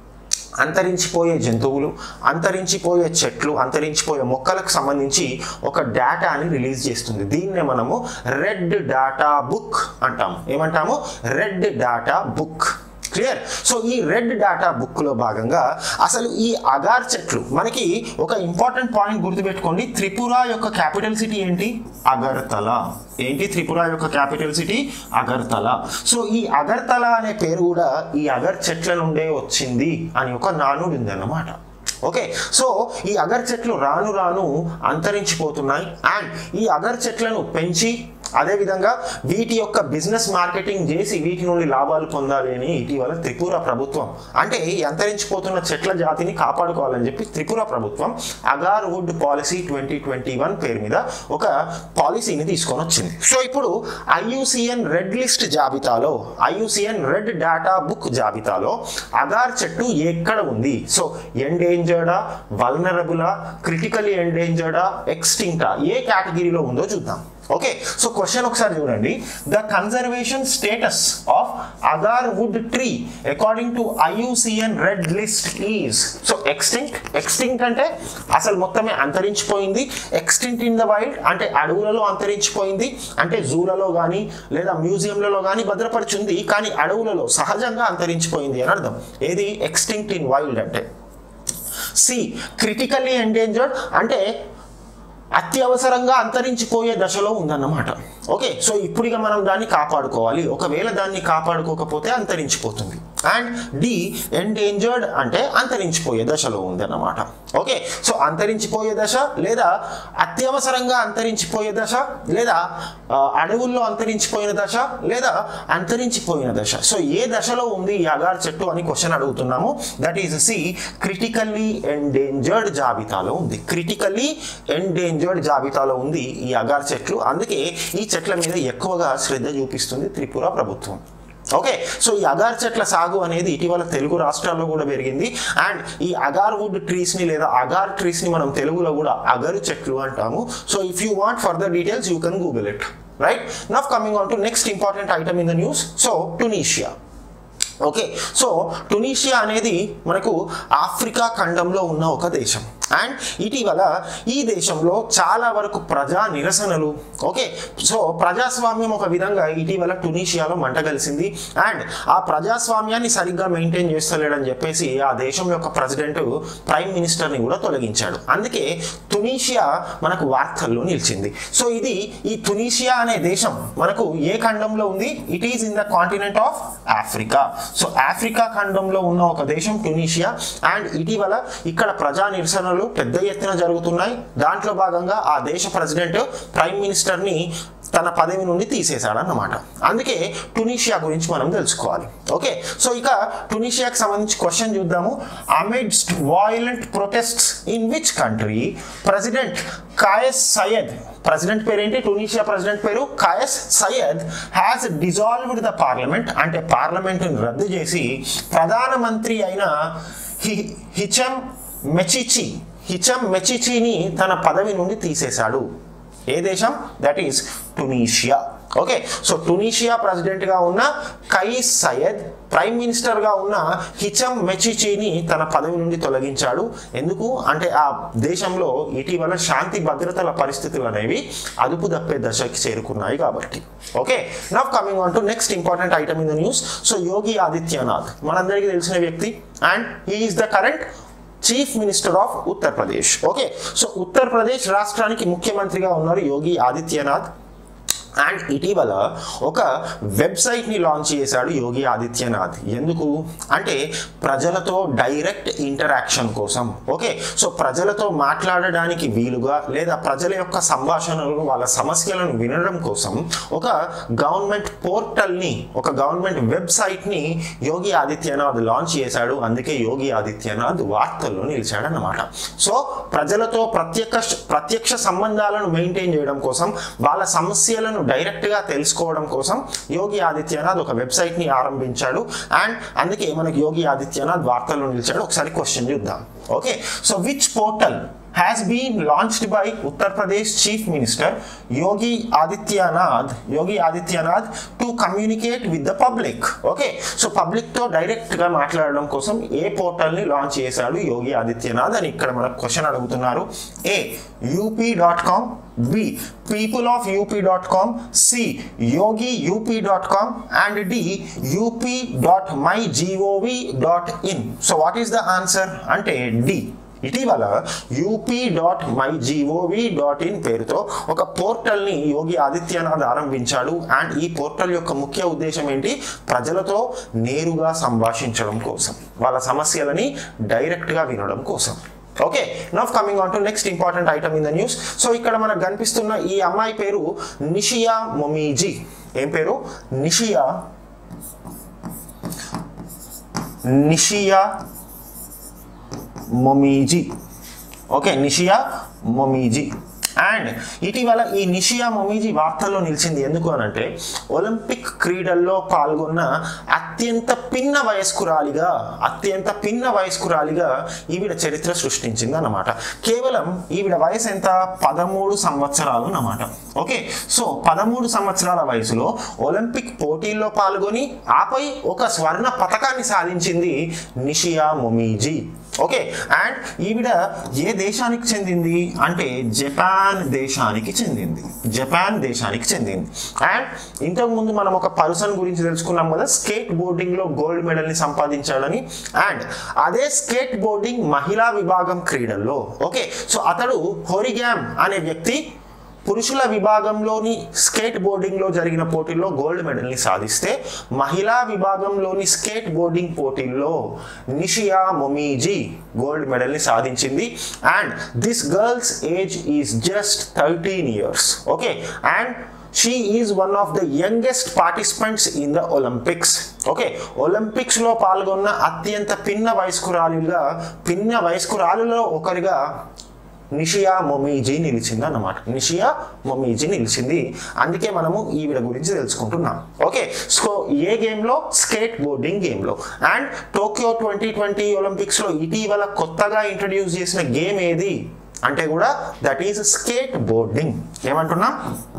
అంతరించిపోయే జంతువులు అంతరించిపోయే చెట్లు అంతరించిపోయే మొక్కలకు సంబంధించి ఒక డేటాని రిలీజ్ చేస్తుంది దీన్నే మనము రెడ్ డాటా బుక్ అంటాము ఏమంటాము red data book clear so ఈ రెడ్ డాటా బుక్లో భాగంగా అసలు ఈ అగార్ చెట్లు మనకి ఒక ఇంపార్టెంట్ పాయింట్ గుర్తుపెట్టుకోండి త్రిపుర యొక్క క్యాపిటల్ సిటీ ఏంటి అగర్తల ఏంటి త్రిపుర యొక్క క్యాపిటల్ సిటీ అగర్తల సో ఈ అగర్తల అనే పేరు కూడా ఈ అగర్ చెట్ల నుండే వచ్చింది అని ఒక నానుడు ఉందన్నమాట ఓకే సో ఈ అగర్ చెట్లు రాను రాను అంతరించిపోతున్నాయి అండ్ ఈ అగర్ చెట్లను పెంచి అదేవిధంగా వీటి యొక్క బిజినెస్ మార్కెటింగ్ చేసి వీటి నుండి లాభాలు పొందాలి అని ఇటీవల త్రిపుర ప్రభుత్వం అంటే ఈ అంతరించిపోతున్న చెట్ల జాతిని కాపాడుకోవాలని చెప్పి త్రిపుర ప్రభుత్వం agar wood policy twenty twenty one పేరు మీద ఒక పాలసీని తీసుకొని వచ్చింది సో ఇప్పుడు ఐయుసిఎన్ రెడ్ లిస్ట్ జాబితాలో ఐయుసిఎన్ రెడ్ డేటా బుక్ జాబితాలో అగార్ చెట్టు ఎక్కడ ఉంది సో ఎండేంజర్డా వల్నరబులా క్రిటికలీ ఎండేంజర్డా ఎక్స్టింక్టా ఏ కేటగిరీలో ఉందో చూద్దాం ఓకే సో క్వశ్చన్ ఒకసారి చూడండి the conservation status of agar wood tree according to IUCN red list is so extinct extinct అంటే అసలు మొత్తమే అంతరించిపోయింది ఎక్స్టింక్ట్ ఇన్ ద వైల్డ్ అంటే అడవులలో అంతరించిపోయింది అంటే జూలలో కానీ లేదా మ్యూజియంలలో కానీ భద్రపరిచింది కానీ అడవులలో సహజంగా అంతరించిపోయింది అని అర్థం ఏది ఎక్స్టింక్ట్ ఇన్ వైల్డ్ అంటే సి క్రిటికల్లీ ఎండేంజర్డ్ అంటే అత్యవసరంగా అంతరించిపోయే దశలో ఉందన్నమాట ఓకే సో ఇప్పుడు ఇక మనం దాన్ని కాపాడుకోవాలి ఒకవేళ దాన్ని కాపాడుకోకపోతే అంతరించిపోతుంది అండ్ డి ఎండేంజర్డ్ అంటే అంతరించిపోయే దశలో ఉంది అన్నమాట ఓకే సో అంతరించిపోయే దశ లేదా అత్యవసరంగా అంతరించిపోయే దశ లేదా ఆ, అడవుల్లో అంతరించిపోయిన దశ లేదా అంతరించిపోయిన దశ సో ఏ దశలో ఉంది ఈ అగార్ చెట్టు అని క్వశ్చన్ అడుగుతున్నాము that is C critically endangered జాబితాలో ఉంది క్రిటికల్లీ ఎండేంజర్డ్ జాబితాలో ఉంది ఈ అగార్ చెట్లు అందుకే ఈ చెట్ల మీద ఎక్కువగా శ్రద్ధ చూపిస్తుంది త్రిపుర ప్రభుత్వం ఓకే సో ఈ అగార్ చెట్ల సాగు అనేది ఇటీవల తెలుగు రాష్ట్రాల్లో కూడా పెరిగింది అండ్ ఈ అగార్ వుడ్ ట్రీస్ ని లేదా అగార్ ట్రీస్ ని మనం తెలుగులో కూడా అగరు చెట్లు అంటాము so if you want further details you can Google it right now coming on to next important item in the news so Tunisia okay so Tunisia అనేది మనకు ఆఫ్రికా ఖండంలో ఉన్న ఒక దేశం అండ్ ఇటీవల ఈ దేశంలో చాలా వరకు ప్రజా నిరసనలు ఓకే సో ప్రజాస్వామ్యం ఒక విధంగా ఇటీవల టునీషియాలో మంట కలిసింది అండ్ ఆ ప్రజాస్వామ్యాన్ని సరిగ్గా మెయింటైన్ చేస్తలేడని చెప్పేసి ఆ దేశం యొక్క ప్రెసిడెంట్ ప్రైమ్ మినిస్టర్ని కూడా తొలగించాడు అందుకే టునీషియా మనకు వార్తల్లో నిలిచింది సో ఇది ఈ టునీషియా అనే దేశం మనకు ఏ ఖండంలో ఉంది it is in the continent of Africa so Africa ఖండంలో ఉన్న ఒక దేశం టునీషియా అండ్ ఇటీవల ఇక్కడ ప్రజా నిరసనలు పెద్ద ఎత్తున జరుగుతున్నాయి దాంట్లో భాగంగా ఆ దేశ ప్రెసిడెంట్ ప్రైమ్ మినిస్టర్ని తన పదవి నుండి తీసేశాడన్నమాట అందుకే టునీషియా గురించి మనం తెలుసుకోవాలి ఓకే సో ఇక టునీషియాకి సంబంధించి క్వశ్చన్ చూద్దాము amidst violent protests in which country president Kais Saied president పేరేంటి టునీషియా ప్రెసిడెంట్ పేరు Kais Saied has dissolved the parliament అంటే పార్లమెంటును రద్దు చేసి ప్రధానమంత్రి అయిన హి- హిచమ్ మెచిచి హిచమ్ మెచిచిని తన పదవి నుండి తీసేశాడు ఏ దేశం that is Tunisia okay so Tunisia president గా ఉన్న కైస్ సయ్యద్ ప్రైమ్ మినిస్టర్ గా ఉన్న హిచమ్ మెచిచిని తన పదవి నుండి తొలగించాడు ఎందుకు అంటే ఆ దేశంలో ఇటీవల శాంతి భద్రతల పరిస్థితులు అనేవి అదుపు తప్పే దశకి చేరుకున్నాయి కాబట్టి okay now coming on to next important item in the news so Yogi Adityanath మనందరికీ తెలిసిన వ్యక్తి and he is the current chief minister of Uttar Pradesh okay so Uttar Pradesh రాష్ట్రానికి ముఖ్యమంత్రిగా ఉన్నారు యోగి ఆదిత్యనాథ్ అండ్ ఇటీవల ఒక వెబ్సైట్ని లాంచ్ చేశాడు యోగి ఆదిత్యనాథ్ ఎందుకు అంటే ప్రజలతో డైరెక్ట్ ఇంటరాక్షన్ కోసం ఓకే సో ప్రజలతో మాట్లాడడానికి వీలుగా లేదా ప్రజల యొక్క సంభాషణలను వాళ్ళ సమస్యలను వినడం కోసం ఒక గవర్నమెంట్ పోర్టల్ని ఒక గవర్నమెంట్ వెబ్సైట్ని యోగి ఆదిత్యనాథ్ లాంచ్ చేశాడు అందుకే యోగి ఆదిత్యనాథ్ వార్తల్లో నిలిచాడన్నమాట సో ప్రజలతో ప్రత్యక్ష ప్రత్యక్ష సంబంధాలను మెయింటైన్ చేయడం కోసం వాళ్ళ సమస్యలను డైరెక్ట్ గా తెలుసుకోవడం కోసం యోగి ఆదిత్యనాథ్ ఒక వెబ్సైట్ ని ఆరంభించాడు అండ్ అందుకే మనకి యోగి ఆదిత్యనాథ్ వార్తల్లో నిలిచాడు ఒకసారి క్వశ్చన్ చూద్దాం okay so which portal has been launched by Uttar Pradesh Chief Minister Yogi Adityanath Yogi Adityanath to communicate with the public okay so public తో డైరెక్ట్ గా మాట్లాడడం కోసం ఏ పోర్టల్ ని లాంచ్ చేశాడు యోగి ఆదిత్యనాథ్ అని ఇక్కడ మనకు క్వశ్చన్ అడుగుతున్నారు A UP dot com B people of UP dot com C Yogi UP dot com and D UP dot my gov dot in so what is the answer అంటే డి ఇటీవల UP dot my gov dot in పేరుతో ఒక పోర్టల్ని యోగి ఆదిత్యనాథ్ ఆరంభించాడు and ఈ portal యొక్క ముఖ్య ఉద్దేశం ఏంటి ప్రజలతో నేరుగా సంభాషించడం కోసం వాళ్ళ సమస్యలని డైరెక్ట్గా వినడం కోసం okay now coming on to next important item in the news so ఇక్కడ మనకు కనిపిస్తున్న ఈ అమ్మాయి పేరు నిషియా మొమీజీ ఏం పేరు నిషియా నిషియా మొమీజీ ఓకే నిషియా మొమీజీ అండ్ ఇటీవల ఈ నిషియా మొమీజీ వార్తల్లో నిలిచింది ఎందుకు అనంటే ఒలింపిక్ క్రీడల్లో పాల్గొన్న అత్యంత పిన్న వయస్కురాలిగా అత్యంత పిన్న వయస్కురాలిగా ఈవిడ చరిత్ర సృష్టించింది అన్నమాట కేవలం ఈవిడ వయసు ఎంత పదమూడు సంవత్సరాలు అన్నమాట ఓకే సో పదమూడు సంవత్సరాల వయసులో ఒలింపిక్ పోటీల్లో పాల్గొని ఆపై ఒక స్వర్ణ పథకాన్ని సాధించింది నిషియా మొమీజీ ఓకే అండ్ ఈవిడ ఏ దేశానికి చెందింది అంటే జపాన్ దేశానికి చెందింది జపాన్ దేశానికి చెందింది అండ్ ఇంతకు ముందు మనం ఒక పర్సన్ గురించి తెలుసుకున్నాం కదా స్కేట్ బోర్డింగ్ లో గోల్డ్ మెడల్ ని సంపాదించాడని అండ్ అదే స్కేట్ బోర్డింగ్ మహిళా విభాగం క్రీడల్లో ఓకే సో అతడు హోరిగ్యామ్ అనే వ్యక్తి పురుషుల విభాగంలోని స్కేట్ బోర్డింగ్లో జరిగిన పోటీల్లో గోల్డ్ మెడల్ని సాధిస్తే మహిళా విభాగంలోని స్కేట్ బోర్డింగ్ పోటీల్లో నిషియా మొమీజీ గోల్డ్ మెడల్ని సాధించింది and this girl's age is just thirteen years okay and she is one of the youngest participants in the Olympics okay Olympics లో పాల్గొన్న అత్యంత పిన్న వయస్కురాలుగా పిన్న వయస్కురాలులో ఒకరిగా నిషియా మొమీజీ నిలిచింది అన్నమాట నిషియా మొమీజీ నిలిచింది అందుకే మనము ఈవిడ గురించి తెలుసుకుంటున్నాం ఓకే సో ఏ గేమ్లో స్కేట్ బోర్డింగ్ గేమ్లో అండ్ టోక్యో ట్వంటీ ట్వంటీ ఒలింపిక్స్లో ఇటీవల కొత్తగా ఇంట్రడ్యూస్ చేసిన గేమ్ ఏది అంటే కూడా దట్ ఈస్ స్కేట్ బోర్డింగ్ ఏమంటున్నాం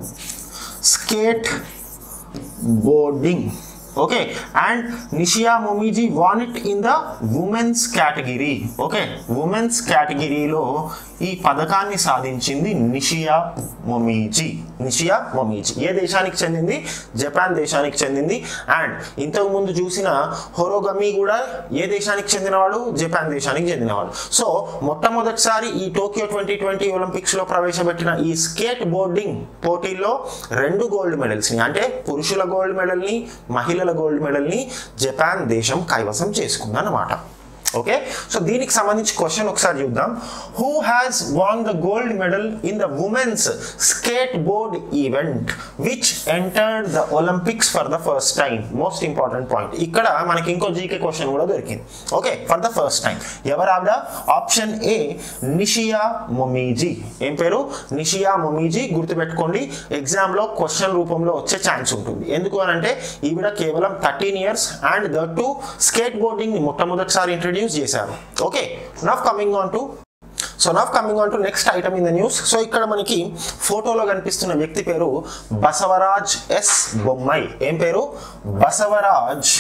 skateboarding okay and Nishiya Momiji won it in the women's category okay women's కేటగిరీలో ఈ పథకాన్ని సాధించింది నిషియా మొమీజీ నిషియా మొమీజీ ఏ దేశానికి చెందింది జపాన్ దేశానికి చెందింది అండ్ ఇంతకు ముందు చూసిన హొరోగమి కూడా ఏ దేశానికి చెందినవాడు జపాన్ దేశానికి చెందినవాడు సో మొట్టమొదటిసారి ఈ టోక్యో ట్వంటీ ట్వంటీ ఒలింపిక్స్ లో ప్రవేశపెట్టిన ఈ స్కేట్ బోర్డింగ్ పోటీల్లో రెండు గోల్డ్ మెడల్స్ ని అంటే పురుషుల గోల్డ్ మెడల్ ని మహిళల గోల్డ్ మెడల్ ని జపాన్ దేశం కైవసం చేసుకుందన్నమాట ఓకే సో దీనికి సంబంధించి క్వశ్చన్ ఒకసారి చూద్దాం who has won the gold medal in the women's skateboard event which entered the Olympics for the first time most important point ఇక్కడ మనకి ఇంకో జీకే క్వశ్చన్ కూడా దొరికింది okay for the first time ఎవరు ఆవిడ option A నిషియా మొమీజీ ఏం పేరు నిషియా మొమీజీ గుర్తుపెట్టుకోండి ఎగ్జామ్ లో క్వశ్చన్ రూపంలో వచ్చే ఛాన్స్ ఉంటుంది ఎందుకు అని అంటే ఈవిడ కేవలం thirteen years and the to skateboarding ని మొట్టమొదటిసారి ఇంట్రడ్యూస్ చేశారు okay now coming on to so now coming on to next item in the news so ఇక్కడ మనకి ఫోటోలో కనిపిస్తున్న వ్యక్తి పేరు బసవరాజ్ ఎస్ బొమ్మాయి ఏం పేరు బసవరాజ్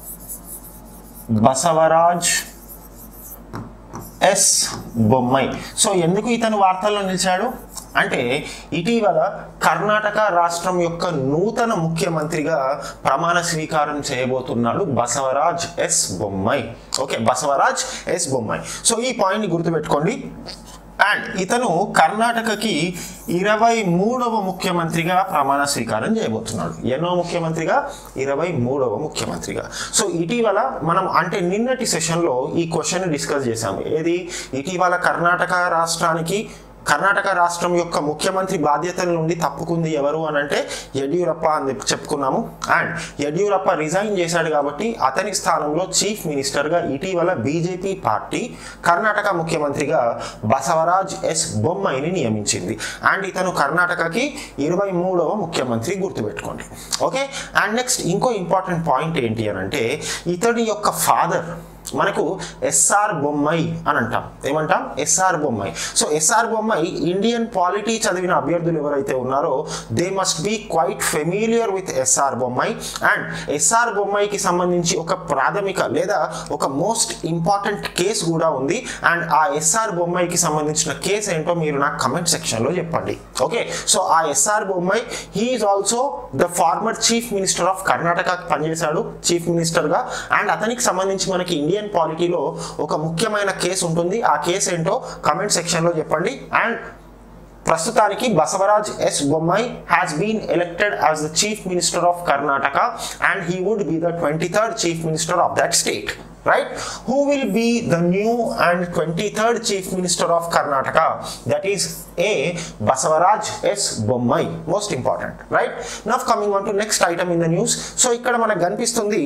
బసవరాజ్ ఎస్ బొమ్మాయి సో ఎందుకు ఇతను వార్తల్లో నిలిచాడు అంటే ఇటీవల కర్ణాటక రాష్ట్రం యొక్క నూతన ముఖ్యమంత్రిగా ప్రమాణ స్వీకారం చేయబోతున్నాడు Basavaraj S Bommai okay Basavaraj S Bommai so ఈ పాయింట్ని గుర్తుపెట్టుకోండి అండ్ ఇతను కర్ణాటకకి ఇరవై మూడవ ముఖ్యమంత్రిగా ప్రమాణ స్వీకారం చేయబోతున్నాడు ఎన్నో ముఖ్యమంత్రిగా ఇరవై మూడవ ముఖ్యమంత్రిగా సో ఇటీవల మనం అంటే నిన్నటి సెషన్లో ఈ క్వశ్చన్ డిస్కస్ చేశాము ఏది ఇటీవల కర్ణాటక రాష్ట్రానికి కర్ణాటక రాష్ట్రం యొక్క ముఖ్యమంత్రి బాధ్యతల నుండి తప్పుకుంది ఎవరు అని అంటే యడ్యూరప్ప అని చెప్పుకున్నాము అండ్ యడ్యూరప్ప రిజైన్ చేశాడు కాబట్టి అతని స్థానంలో చీఫ్ మినిస్టర్గా ఇటీవల బీజేపీ పార్టీ కర్ణాటక ముఖ్యమంత్రిగా బసవరాజ్ ఎస్ బొమ్మైని నియమించింది అండ్ ఇతను కర్ణాటకకి ఇరవై మూడవ ముఖ్యమంత్రి గుర్తుపెట్టుకోండి ఓకే అండ్ నెక్స్ట్ ఇంకో ఇంపార్టెంట్ పాయింట్ ఏంటి అని అంటే ఇతడి యొక్క ఫాదర్ మనకు ఎస్ఆర్ బొమ్మాయి అని అంటాం ఏమంటాం SR Bommai so SR Bommai Indian polity చదివిన అభ్యర్థులు ఎవరైతే ఉన్నారో they must be quite familiar with SR Bommai and SR బొమ్మాయికి సంబంధించి ఒక ప్రాథమిక లేదా ఒక మోస్ట్ ఇంపార్టెంట్ కేసు కూడా ఉంది అండ్ ఆ ఎస్ఆర్ బొమ్మాయికి సంబంధించిన కేసు ఏంటో మీరు నాకు కమెంట్ సెక్షన్లో చెప్పండి ఓకే సో ఆ SR Bommai he is also the former chief minister of Karnataka పనిచేశాడు చీఫ్ మినిస్టర్గా అండ్ అతనికి సంబంధించి మనకి ఇండియన్ పాలిటీలో ఒక ముఖ్యమైన కేసు ఉంటుంది ఆ కేసు ఏంటో కమెంట్ సెక్షన్లో చెప్పండి అండ్ ప్రస్తుతానికి Basavaraj S Bommai has been elected as the chief minister of Karnataka and he would be the twenty third chief minister of that state right who will be the new and 23rd chief minister of karnataka that is a basavaraj s bommai most important right now coming on to next item in the news so ఇక్కడ మనకు కనిపిస్తుంది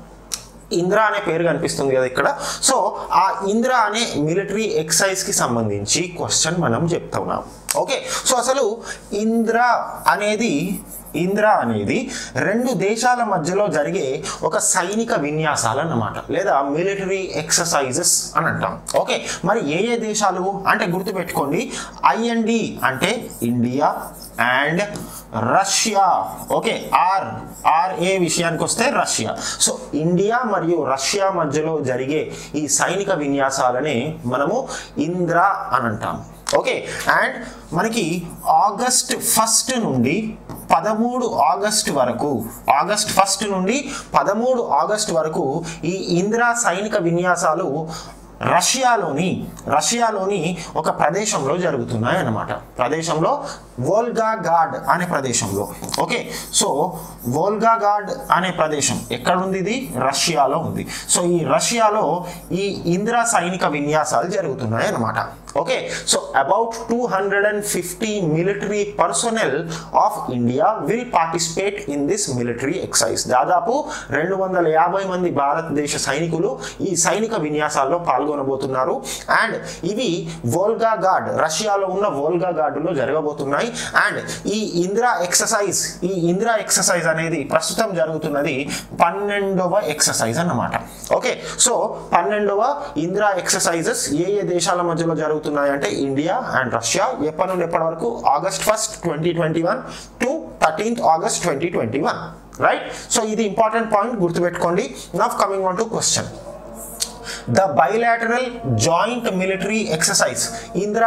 ఇంద్ర అనే పేరు కనిపిస్తుంది కదా ఇక్కడ so ఆ ఇంద్ర అనే మిలిటరీ ఎక్సైజ్ కి సంబంధించి క్వశ్చన్ మనం చెప్తున్నాం ఓకే సో అసలు ఇంద్ర అనేది ఇంద్ర అనేది రెండు దేశాల మధ్యలో జరిగే ఒక సైనిక విన్యాసాలు అన్నమాట లేదా మిలిటరీ ఎక్సర్సైజెస్ అని అంటాం ఓకే మరి ఏ ఏ దేశాలు అంటే గుర్తుపెట్టుకోండి ఐఎన్డి అంటే India and Russia okay R R A విషయానికి వస్తే రష్యా సో ఇండియా మరియు రష్యా మధ్యలో జరిగే ఈ సైనిక విన్యాసాలని మనము ఇంద్ర అని అంటాం ఓకే అండ్ మనకి ఆగస్ట్ ఫస్ట్ నుండి పదమూడు ఆగస్ట్ వరకు ఆగస్ట్ ఫస్ట్ నుండి పదమూడు ఆగస్ట్ వరకు ఈ ఇందిరా సైనిక విన్యాసాలు రష్యాలోని రష్యాలోని ఒక ప్రదేశంలో జరుగుతున్నాయి అన్నమాట ప్రదేశంలో వోల్గా గాడ్ అనే ప్రదేశంలో ఓకే సో వోల్గా గాడ్ అనే ప్రదేశం ఎక్కడ ఉంది ఇది రష్యాలో ఉంది సో ఈ రష్యాలో ఈ ఇందిరా సైనిక విన్యాసాలు జరుగుతున్నాయి అన్నమాట okay so about two hundred and fifty military personnel of India will participate in this military exercise దాదాపు రెండు వందల యాభై మంది భారతదేశ సైనికులు ఈ సైనిక విన్యాసాల్లో పాల్గొనబోతున్నారు అండ్ ఇవి వోల్గా గార్డ్ రష్యాలో ఉన్న వోల్గా గార్డులో జరగబోతున్నాయి అండ్ ఈ ఇందిరా ఎక్సర్సైజ్ ఈ ఇందిరా ఎక్సర్సైజ్ అనేది ప్రస్తుతం జరుగుతున్నది పన్నెండవ ఎక్సర్సైజ్ అన్నమాట ఓకే సో పన్నెండవ ఇందిరా ఎక్సర్సైజెస్ ఏ ఏ దేశాల మధ్యలో జరుగుతున్నాయి అంటే ఇండియా అండ్ రష్యా ఎప్పటి నుండి ఎప్పటి వరకు August first twenty twenty one to thirteenth August twenty twenty one right so ఇది ఇంపార్టెంట్ పాయింట్ గుర్తుపెట్టుకోండి now coming on to question The bilateral joint military exercise Indra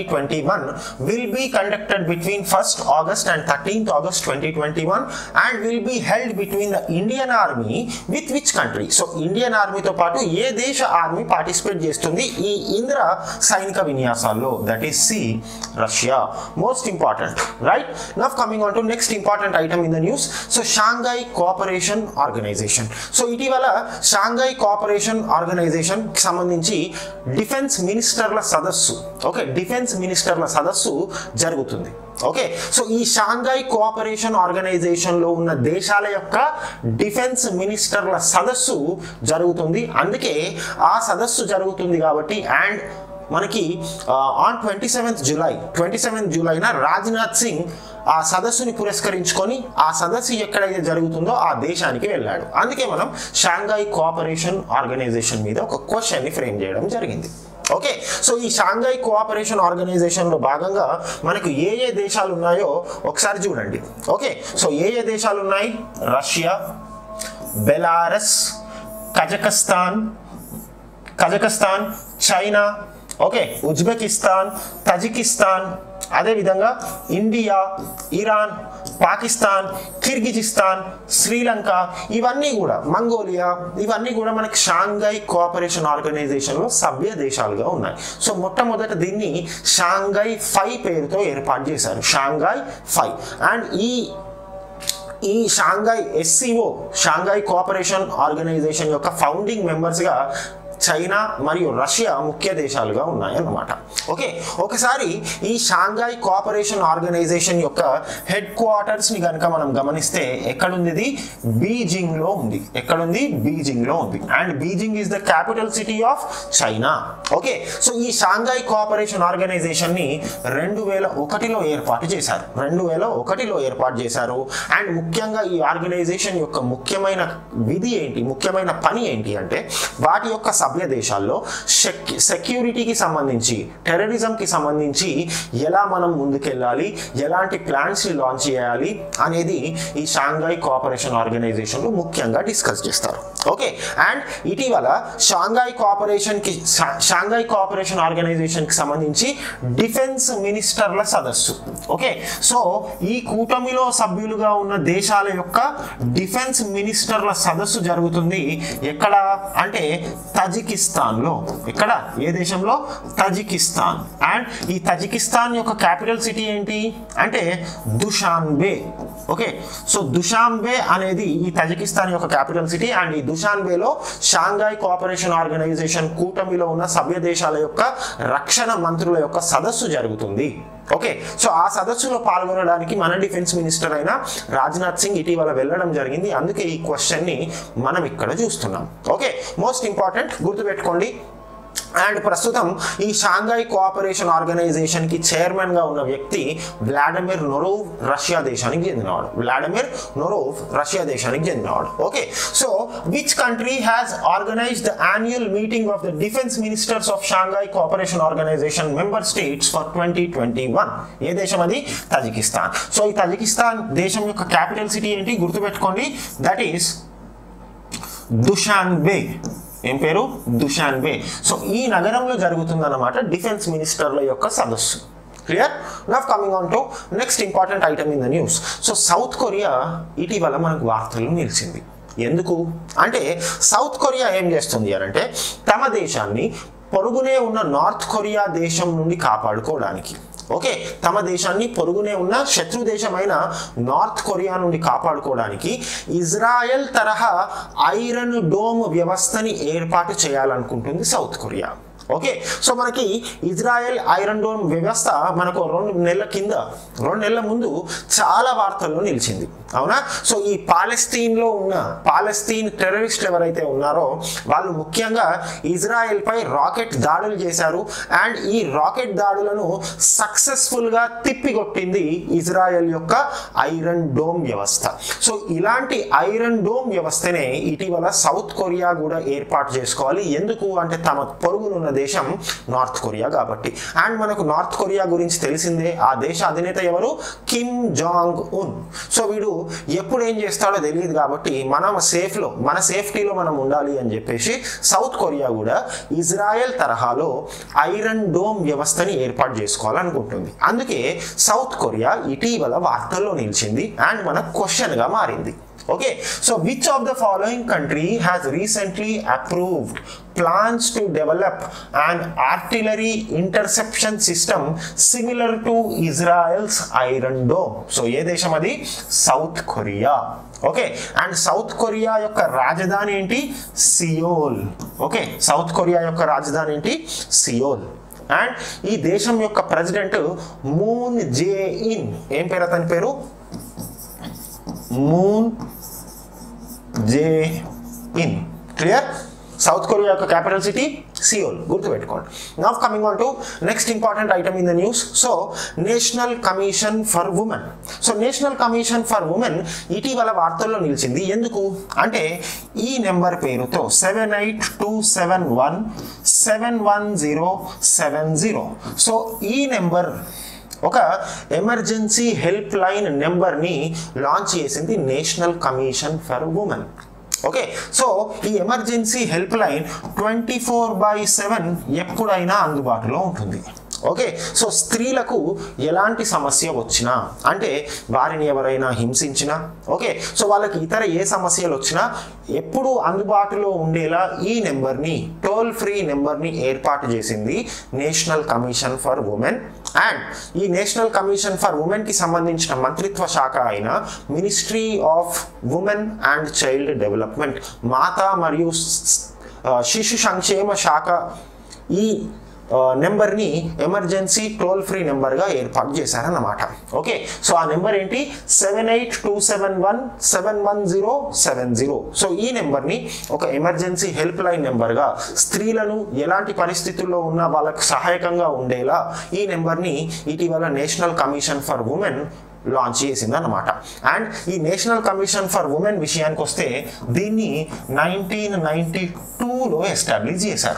2021 will be conducted between 1st August and 13th August 2021 and will be held between the Indian Army with which country? So Indian Army తో పాటు ఏ దేశ army participate చేస్తుంది ఈ ఇంద్ర సైనిక విన్యాసాల్లో that is C Russia most important right now coming on to next important item in the news so Shanghai Cooperation Organisation so ఇటీవల Shanghai Cooperation Organisation Organisation సంబంధించి డిఫెన్స్ మినిస్టర్ల సదస్సు ఓకే డిఫెన్స్ మినిస్టర్ల సదస్సు జరుగుతుంది ఓకే సో ఈ Shanghai Cooperation Organisation లో ఉన్న దేశాల యొక్క డిఫెన్స్ మినిస్టర్ల సదస్సు జరుగుతుంది అందుకే ఆ సదస్సు జరుగుతుంది కాబట్టి అండ్ మనకి on twenty seventh July twenty seventh జూలైన రాజ్నాథ్ సింగ్ ఆ సదస్సుని పురస్కరించుకొని ఆ సదస్సు ఎక్కడైతే జరుగుతుందో ఆ దేశానికి వెళ్ళాడు అందుకే మనం షాంఘై కోఆపరేషన్ ఆర్గనైజేషన్ మీద ఒక క్వశ్చన్ని ఫ్రేమ్ చేయడం జరిగింది ఓకే సో ఈ షాంఘై కోఆపరేషన్ ఆర్గనైజేషన్లో భాగంగా మనకు ఏ ఏ దేశాలు ఉన్నాయో ఒకసారి చూడండి ఓకే సో ఏ ఏ దేశాలు ఉన్నాయి Russia Belarus Kazakhstan Kazakhstan China okay Uzbekistan Tajikistan అదేవిధంగా India Iran Pakistan Kyrgyzstan Sri Lanka ఇవన్నీ కూడా మంగోలియా ఇవన్నీ కూడా మనకి షాంఘై కోఆపరేషన్ ఆర్గనైజేషన్లో సభ్య దేశాలుగా ఉన్నాయి సో మొట్టమొదట దీన్ని షాంఘై ఫైవ్ పేరుతో ఏర్పాటు చేశారు షాంఘై ఫైవ్ అండ్ ఈ ఈ Shanghai SCO Shanghai Cooperation Organisation యొక్క ఫౌండింగ్ మెంబర్స్గా చైనా మరియు రష్యా ముఖ్య దేశాలుగా ఉన్నాయన్నమాట ఓకే ఒకసారి ఈ షాంఘై కోఆపరేషన్ ఆర్గనైజేషన్ యొక్క హెడ్ క్వార్టర్స్ ని కనుక మనం గమనిస్తే ఎక్కడుంది ఇది బీజింగ్ లో ఉంది ఎక్కడుంది బీజింగ్ లో ఉంది and Beijing is the capital city of China okay so ఈ షాంఘై కోఆపరేషన్ ఆర్గనైజేషన్ ని రెండు వేల ఒకటిలో ఏర్పాటు చేశారు రెండు వేల ఒకటిలో ఏర్పాటు చేశారు అండ్ ముఖ్యంగా ఈ ఆర్గనైజేషన్ యొక్క ముఖ్యమైన విధి ఏంటి ముఖ్యమైన పని ఏంటి అంటే వాటి యొక్క సభ్య దేశాల్లో సెక్- సెక్యూరిటీకి సంబంధించి టెర్రరిజంకి సంబంధించి ఎలా మనం ముందుకెళ్ళాలి ఎలాంటి ప్లాన్స్ ని లాంచ్ చేయాలి అనేది ఈ షాంఘై కోఆపరేషన్ ఆర్గనైజేషన్లో ముఖ్యంగా డిస్కస్ చేస్తారు ఓకే అండ్ ఇటీవల షాంఘై కోఆపరేషన్ కి షా- షాంఘై కోఆపరేషన్ ఆర్గనైజేషన్ కి సంబంధించి డిఫెన్స్ మినిస్టర్ల సదస్సు ఓకే సో ఈ కూటమిలో సభ్యులుగా ఉన్న దేశాల యొక్క డిఫెన్స్ మినిస్టర్ల సదస్సు జరుగుతుంది ఎక్కడ అంటే తజికిస్తాన్ లో ఎక్కడ ఏ దేశంలో తజికిస్తాన్ అండ్ ఈ తజికిస్తాన్ యొక్క క్యాపిటల్ సిటీ ఏంటి అంటే దుషాన్బే ఓకే సో దుషాన్బే అనేది ఈ తజికిస్తాన్ యొక్క క్యాపిటల్ సిటీ అండ్ ఈ దుషాన్బేలో షాంఘై కోఆపరేషన్ ఆర్గనైజేషన్ కూటమిలో ఉన్న సభ్య దేశాల యొక్క రక్షణ మంత్రుల యొక్క సదస్సు జరుగుతుంది ఓకే సో ఆ సదస్సులో పాల్గొనడానికి మన డిఫెన్స్ మినిస్టర్ అయిన రాజ్నాథ్ సింగ్ ఇటీవల వెళ్ళడం జరిగింది అందుకే ఈ క్వశ్చన్ ని మనం ఇక్కడ చూస్తున్నాం ఓకే మోస్ట్ ఇంపార్టెంట్ గుర్తుపెట్టుకోండి అండ్ ప్రస్తుతం ఈ షాంఘై కోఆపరేషన్ ఆర్గనైజేషన్ కి చైర్మన్ గా ఉన్న వ్యక్తి వ్లాడిమిర్ నొరోవ్ రష్యా దేశానికి చెందినవాడు వ్లాడిమిర్ నొరోవ్ రష్యా దేశానికి చెందినవాడు okay so which country has organise the annual meeting of the defence ministers of Shanghai Cooperation Organisation member states for twenty twenty one ఏ దేశం అది తజికిస్తాన్ సో ఈ తజికిస్తాన్ దేశం యొక్క క్యాపిటల్ సిటీ ఏంటి గుర్తుపెట్టుకోండి దట్ ఈస్ దుషాన్బే ఏం పేరు దుషాన్బే సో ఈ నగరంలో జరుగుతుందన్నమాట డిఫెన్స్ మినిస్టర్ల యొక్క సదస్సు clear now coming on to next important item in the news so South Korea ఇటీవల మనకు వార్తల్లో నిలిచింది ఎందుకు అంటే సౌత్ కొరియా ఏం చేస్తుంది అని అంటే తమ దేశాన్ని పొరుగునే ఉన్న నార్త్ కొరియా దేశం నుండి కాపాడుకోవడానికి ఓకే తమ దేశాన్ని పొరుగునే ఉన్న శత్రు దేశమైన నార్త్ కొరియా నుండి కాపాడుకోవడానికి ఇజ్రాయెల్ తరహా ఐరన్ డోమ్ వ్యవస్థని ఏర్పాటు చేయాలనుకుంటుంది సౌత్ కొరియా ఓకే సో మనకి ఇజ్రాయెల్ ఐరన్ డోమ్ వ్యవస్థ మనకు రెండు నెలల కింద రెండు నెలల ముందు చాలా వార్తల్లో నిలిచింది అవునా సో ఈ పాలస్తీన్లో ఉన్న పాలస్తీన్ టెర్రరిస్టులు ఎవరైతే ఉన్నారో వాళ్ళు ముఖ్యంగా ఇజ్రాయెల్ పై రాకెట్ దాడులు చేశారు అండ్ ఈ రాకెట్ దాడులను సక్సెస్ఫుల్ గా తిప్పికొట్టింది ఇజ్రాయెల్ యొక్క ఐరన్ డోమ్ వ్యవస్థ సో ఇలాంటి ఐరన్ డోమ్ వ్యవస్థనే ఇటీవల సౌత్ కొరియా కూడా ఏర్పాటు చేసుకోవాలి ఎందుకు అంటే తమ పొరుగునున్న దేశం నార్త్ కొరియా కాబట్టి అండ్ మనకు నార్త్ కొరియా గురించి తెలిసిందే ఆ దేశ అధినేత ఎవరు కిమ్ జాంగ్ ఉన్ సో వీడు ఎప్పుడు ఏం చేస్తాడో తెలియదు కాబట్టి మనం సేఫ్లో మన సేఫ్టీలో మనం ఉండాలి అని చెప్పేసి సౌత్ కొరియా కూడా ఇజ్రాయెల్ తరహాలో ఐరన్ డోమ్ వ్యవస్థని ఏర్పాటు చేసుకోవాలనుకుంటుంది అందుకే సౌత్ కొరియా ఇటీవల వార్తల్లో నిలిచింది అండ్ మన క్వశ్చన్గా మారింది Okay, so which of the following country has recently approved plans to develop an artillery interception system similar to Israel's Iron Dome? So ఏ దేశం అది South Korea okay and South Korea యొక్క రాజధాని ఏంటి సియోల్ ఓకే సౌత్ కొరియా యొక్క రాజధాని ఏంటి Seoul and ఈ దేశం యొక్క ప్రెసిడెంట్ మూన్ జే ఇన్ ఏం పేరు అతని పేరు Moon Jae in clear South Korea యొక్క క్యాపిటల్ సిటీ సియోల్ గుర్తుపెట్టుకోండి now coming on to next important item in the news so national commission for Women so national commission for Women ఇటీవల వార్తల్లో నిలిచింది ఎందుకు అంటే ఈ నెంబర్ పేరుతో seven eight two seven one seven one zero seven zero so ఈ number ఒక emergency helpline నెంబర్ని లాంచ్ చేసింది National commission for Women okay so ఈ emergency helpline twenty four by seven ఎప్పుడైనా అందుబాటులో ఉంటుంది ఓకే సో స్త్రీలకు ఎలాంటి సమస్య వచ్చినా అంటే వారిని ఎవరైనా హింసించినా ఓకే సో వాళ్ళకి ఇతర ఏ సమస్యలు వచ్చినా ఎప్పుడు అందుబాటులో ఉండేలా ఈ నెంబర్ని టోల్ ఫ్రీ నెంబర్ని ఏర్పాటు చేసింది National commission for Women and ఈ నేషనల్ కమిషన్ ఫర్ ఉమెన్ కి సంబంధించిన మంత్రిత్వ శాఖ అయిన Ministry of women and child Development మాతా మరియు స్- ఆ, శిశు సంక్షేమ శాఖ ఈ ఆ, నెంబర్ని ఎమర్జెన్సీ టోల్ ఫ్రీ నెంబర్గా ఏర్పాటు చేశారన్నమాట ఓకే సో ఆ నెంబర్ ఏంటి seven eight two seven one seven one zero seven zero so ఈ నెంబర్ని ఒక ఎమర్జెన్సీ హెల్ప్ లైన్ నెంబర్గా స్త్రీలను ఎలాంటి పరిస్థితుల్లో ఉన్నా వాళ్ళకు సహాయకంగా ఉండేలా ఈ నెంబర్ని ఇటీవల national commission for women launch చేసింది అనమాట అండ్ ఈ నేషనల్ కమిషన్ ఫర్ ఉమెన్ విషయానికి వస్తే దీన్ని నైన్టీన్ నైన్టీ టూలో ఎస్టాబ్లిష్ చేశారు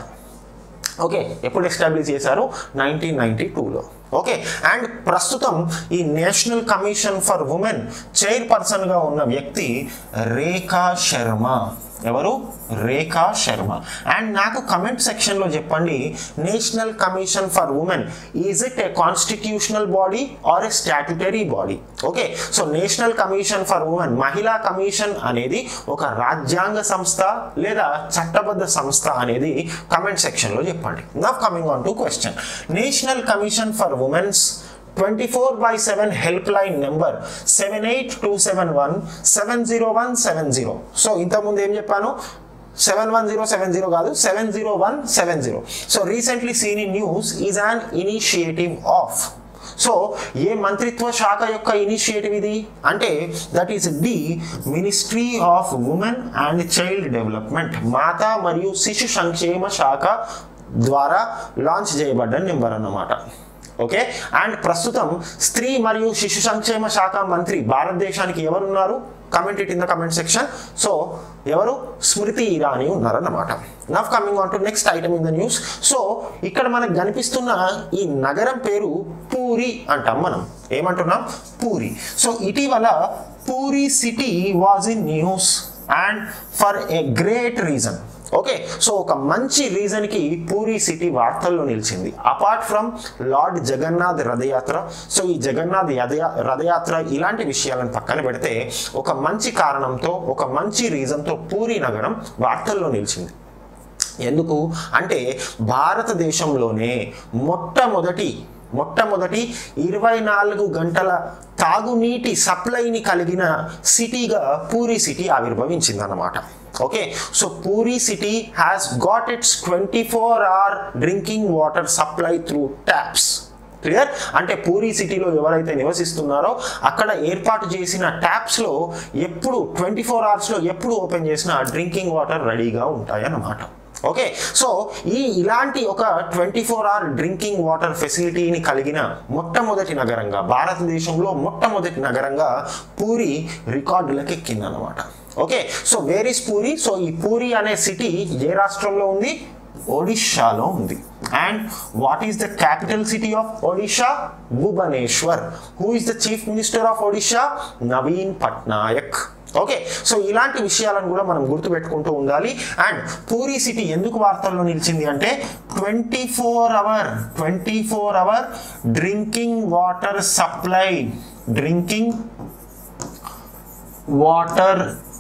ఓకే ఎప్పుడు ఎస్టాబ్లిష్ చేశారు నైన్టీన్ నైన్టీ టూలో ఓకే అండ్ ప్రస్తుతం ఈ నేషనల్ కమిషన్ ఫర్ ఉమెన్ చైర్పర్సన్గా ఉన్న వ్యక్తి రేఖా శర్మ ఎవరు రేఖా శర్మ అండ్ నాకు కమెంట్ సెక్షన్లో చెప్పండి national commission for women is it a constitutional body or a statutory body okay so national commission for women మహిళా కమిషన్ అనేది ఒక రాజ్యాంగ సంస్థ లేదా చట్టబద్ధ సంస్థ అనేది కమెంట్ సెక్షన్లో చెప్పండి now coming on to question national commission for women's twenty four by seven help line number seven eight two seven one seven zero one seven zero so ఇంతకుముందు ఏం చెప్పాను seven one zero seven zero కాదు seven zero one seven zero so recently seen in news is an initiative of so ఏ మంత్రిత్వ శాఖ యొక్క initiative ఇది అంటే that is the ministry of women and child Development మాతా మరియు శిశు సంక్షేమ శాఖ ద్వారా లాంచ్ చేయబడ్డ నెంబర్ అన్నమాట ఓకే అండ్ ప్రస్తుతం స్త్రీ మరియు శిశు సంక్షేమ శాఖ మంత్రి భారతదేశానికి ఎవరున్నారు comment it in the comment section so ఎవరు స్మృతి ఇరానీ ఉన్నారన్నమాట now coming on to next item in the news so ఇక్కడ మనకు కనిపిస్తున్న ఈ నగరం పేరు పూరి అంటాం మనం ఏమంటున్నాం పూరి సో ఇటీవల Puri city was in news and for a great reason okay so ఒక మంచి రీజన్ కి పూరి సిటీ వార్తల్లో నిలిచింది apart from lord Jagannath Rathyatra so ఈ జగన్నాథ్ యథయా రథయాత్ర ఇలాంటి విషయాలను పక్కన పెడితే ఒక మంచి కారణంతో ఒక మంచి రీజన్తో పూరి నగరం వార్తల్లో నిలిచింది ఎందుకు అంటే భారతదేశంలోనే మొట్టమొదటి మొట్టమొదటి ఇరవై నాలుగు గంటల తాగునీటి సప్లైని కలిగిన సిటీగా పూరి సిటీ ఆవిర్భవించింది అన్నమాట okay so Puri city has got its twenty four hour drinking water supply through taps clear అంటే పూరి సిటీలో ఎవరైతే నివసిస్తున్నారో అక్కడ ఏర్పాటు చేసిన ట్యాప్స్లో ఎప్పుడు ట్వంటీ ఫోర్ అవర్స్లో ఎప్పుడు ఓపెన్ చేసినా డ్రింకింగ్ వాటర్ రెడీగా ఉంటాయి అన్నమాట ఓకే సో ఈ ఇలాంటి ఒక twenty four hour drinking water ఫెసిలిటీని కలిగిన మొట్టమొదటి నగరంగా భారతదేశంలో మొట్టమొదటి నగరంగా పూరి రికార్డులకు ఎక్కిందనమాట okay so where is Puri so ఈ పూరి అనే సిటీ ఏ రాష్ట్రంలో ఉంది ఒడిషాలో ఉంది and what is the capital city of Odisha Bhubaneswar who is the chief minister of Odisha Naveen Patnaik okay so ఇలాంటి విషయాలను కూడా మనం గుర్తుపెట్టుకుంటూ ఉండాలి అండ్ పూరి సిటీ ఎందుకు వార్తల్లో నిలిచింది అంటే twenty four hour twenty four hour drinking water supply drinking water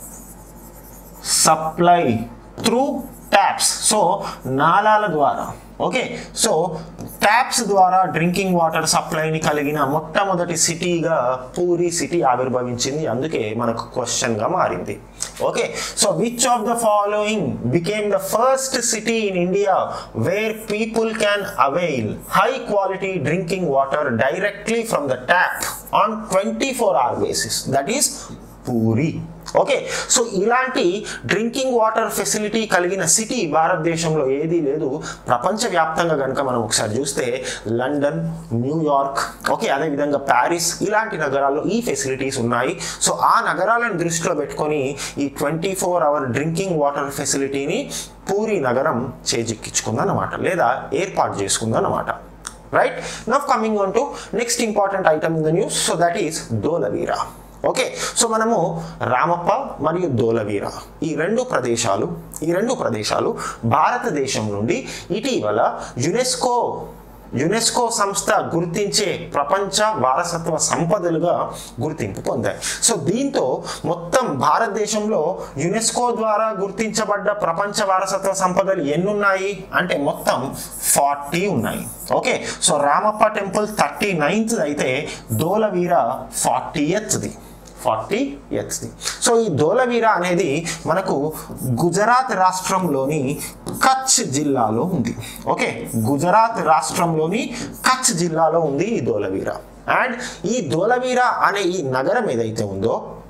supply through taps so నాలాల ద్వారా ఓకే సో ట్యాప్స్ ద్వారా డ్రింకింగ్ వాటర్ సప్లైని కలిగిన మొట్టమొదటి సిటీగా పూరి సిటీ ఆవిర్భవించింది అందుకే మనకు క్వశ్చన్గా మారింది okay so which of the following became the first city in India where people can avail high quality drinking water directly from the tap on twenty four hour basis that is Puri okay so ఇలాంటి drinking water facility కలిగిన city భారతదేశంలో ఏదీ లేదు ప్రపంచవ్యాప్తంగా కనుక మనం ఒకసారి చూస్తే లండన్ న్యూయార్క్ ఓకే అదేవిధంగా ప్యారిస్ ఇలాంటి నగరాల్లో ఈ ఫెసిలిటీస్ ఉన్నాయి సో ఆ నగరాలను దృష్టిలో పెట్టుకొని ఈ twenty four hour drinking water ఫెసిలిటీని పూరి నగరం చేజిక్కించుకుందన్నమాట లేదా ఏర్పాటు చేసుకుందన్నమాట right now coming on to next important item in the news so that is Dholavira okay so మనము రామప్ప మరియు దోలవీర ఈ రెండు ప్రదేశాలు ఈ రెండు ప్రదేశాలు భారతదేశం నుండి ఇటీవల యునెస్కో యునెస్కో సంస్థ గుర్తించే ప్రపంచ వారసత్వ సంపదలుగా గుర్తింపు పొందాయి సో దీంతో మొత్తం భారతదేశంలో యునెస్కో ద్వారా గుర్తించబడ్డ ప్రపంచ వారసత్వ సంపదలు ఎన్నున్నాయి అంటే మొత్తం ఫార్టీ ఉన్నాయి okay so Ramappa temple thirty ninth అయితే దోలవీర ఫార్టీ ఎత్ది ఫార్టీ ఎత్ది సో ఈ దోలవీర అనేది మనకు గుజరాత్ రాష్ట్రంలోని కచ్ జిల్లాలో ఉంది ఓకే గుజరాత్ రాష్ట్రంలోని కచ్ జిల్లాలో ఉంది ఈ దోలవీర అండ్ ఈ దోలవీర అనే ఈ నగరం ఏదైతే ఉందో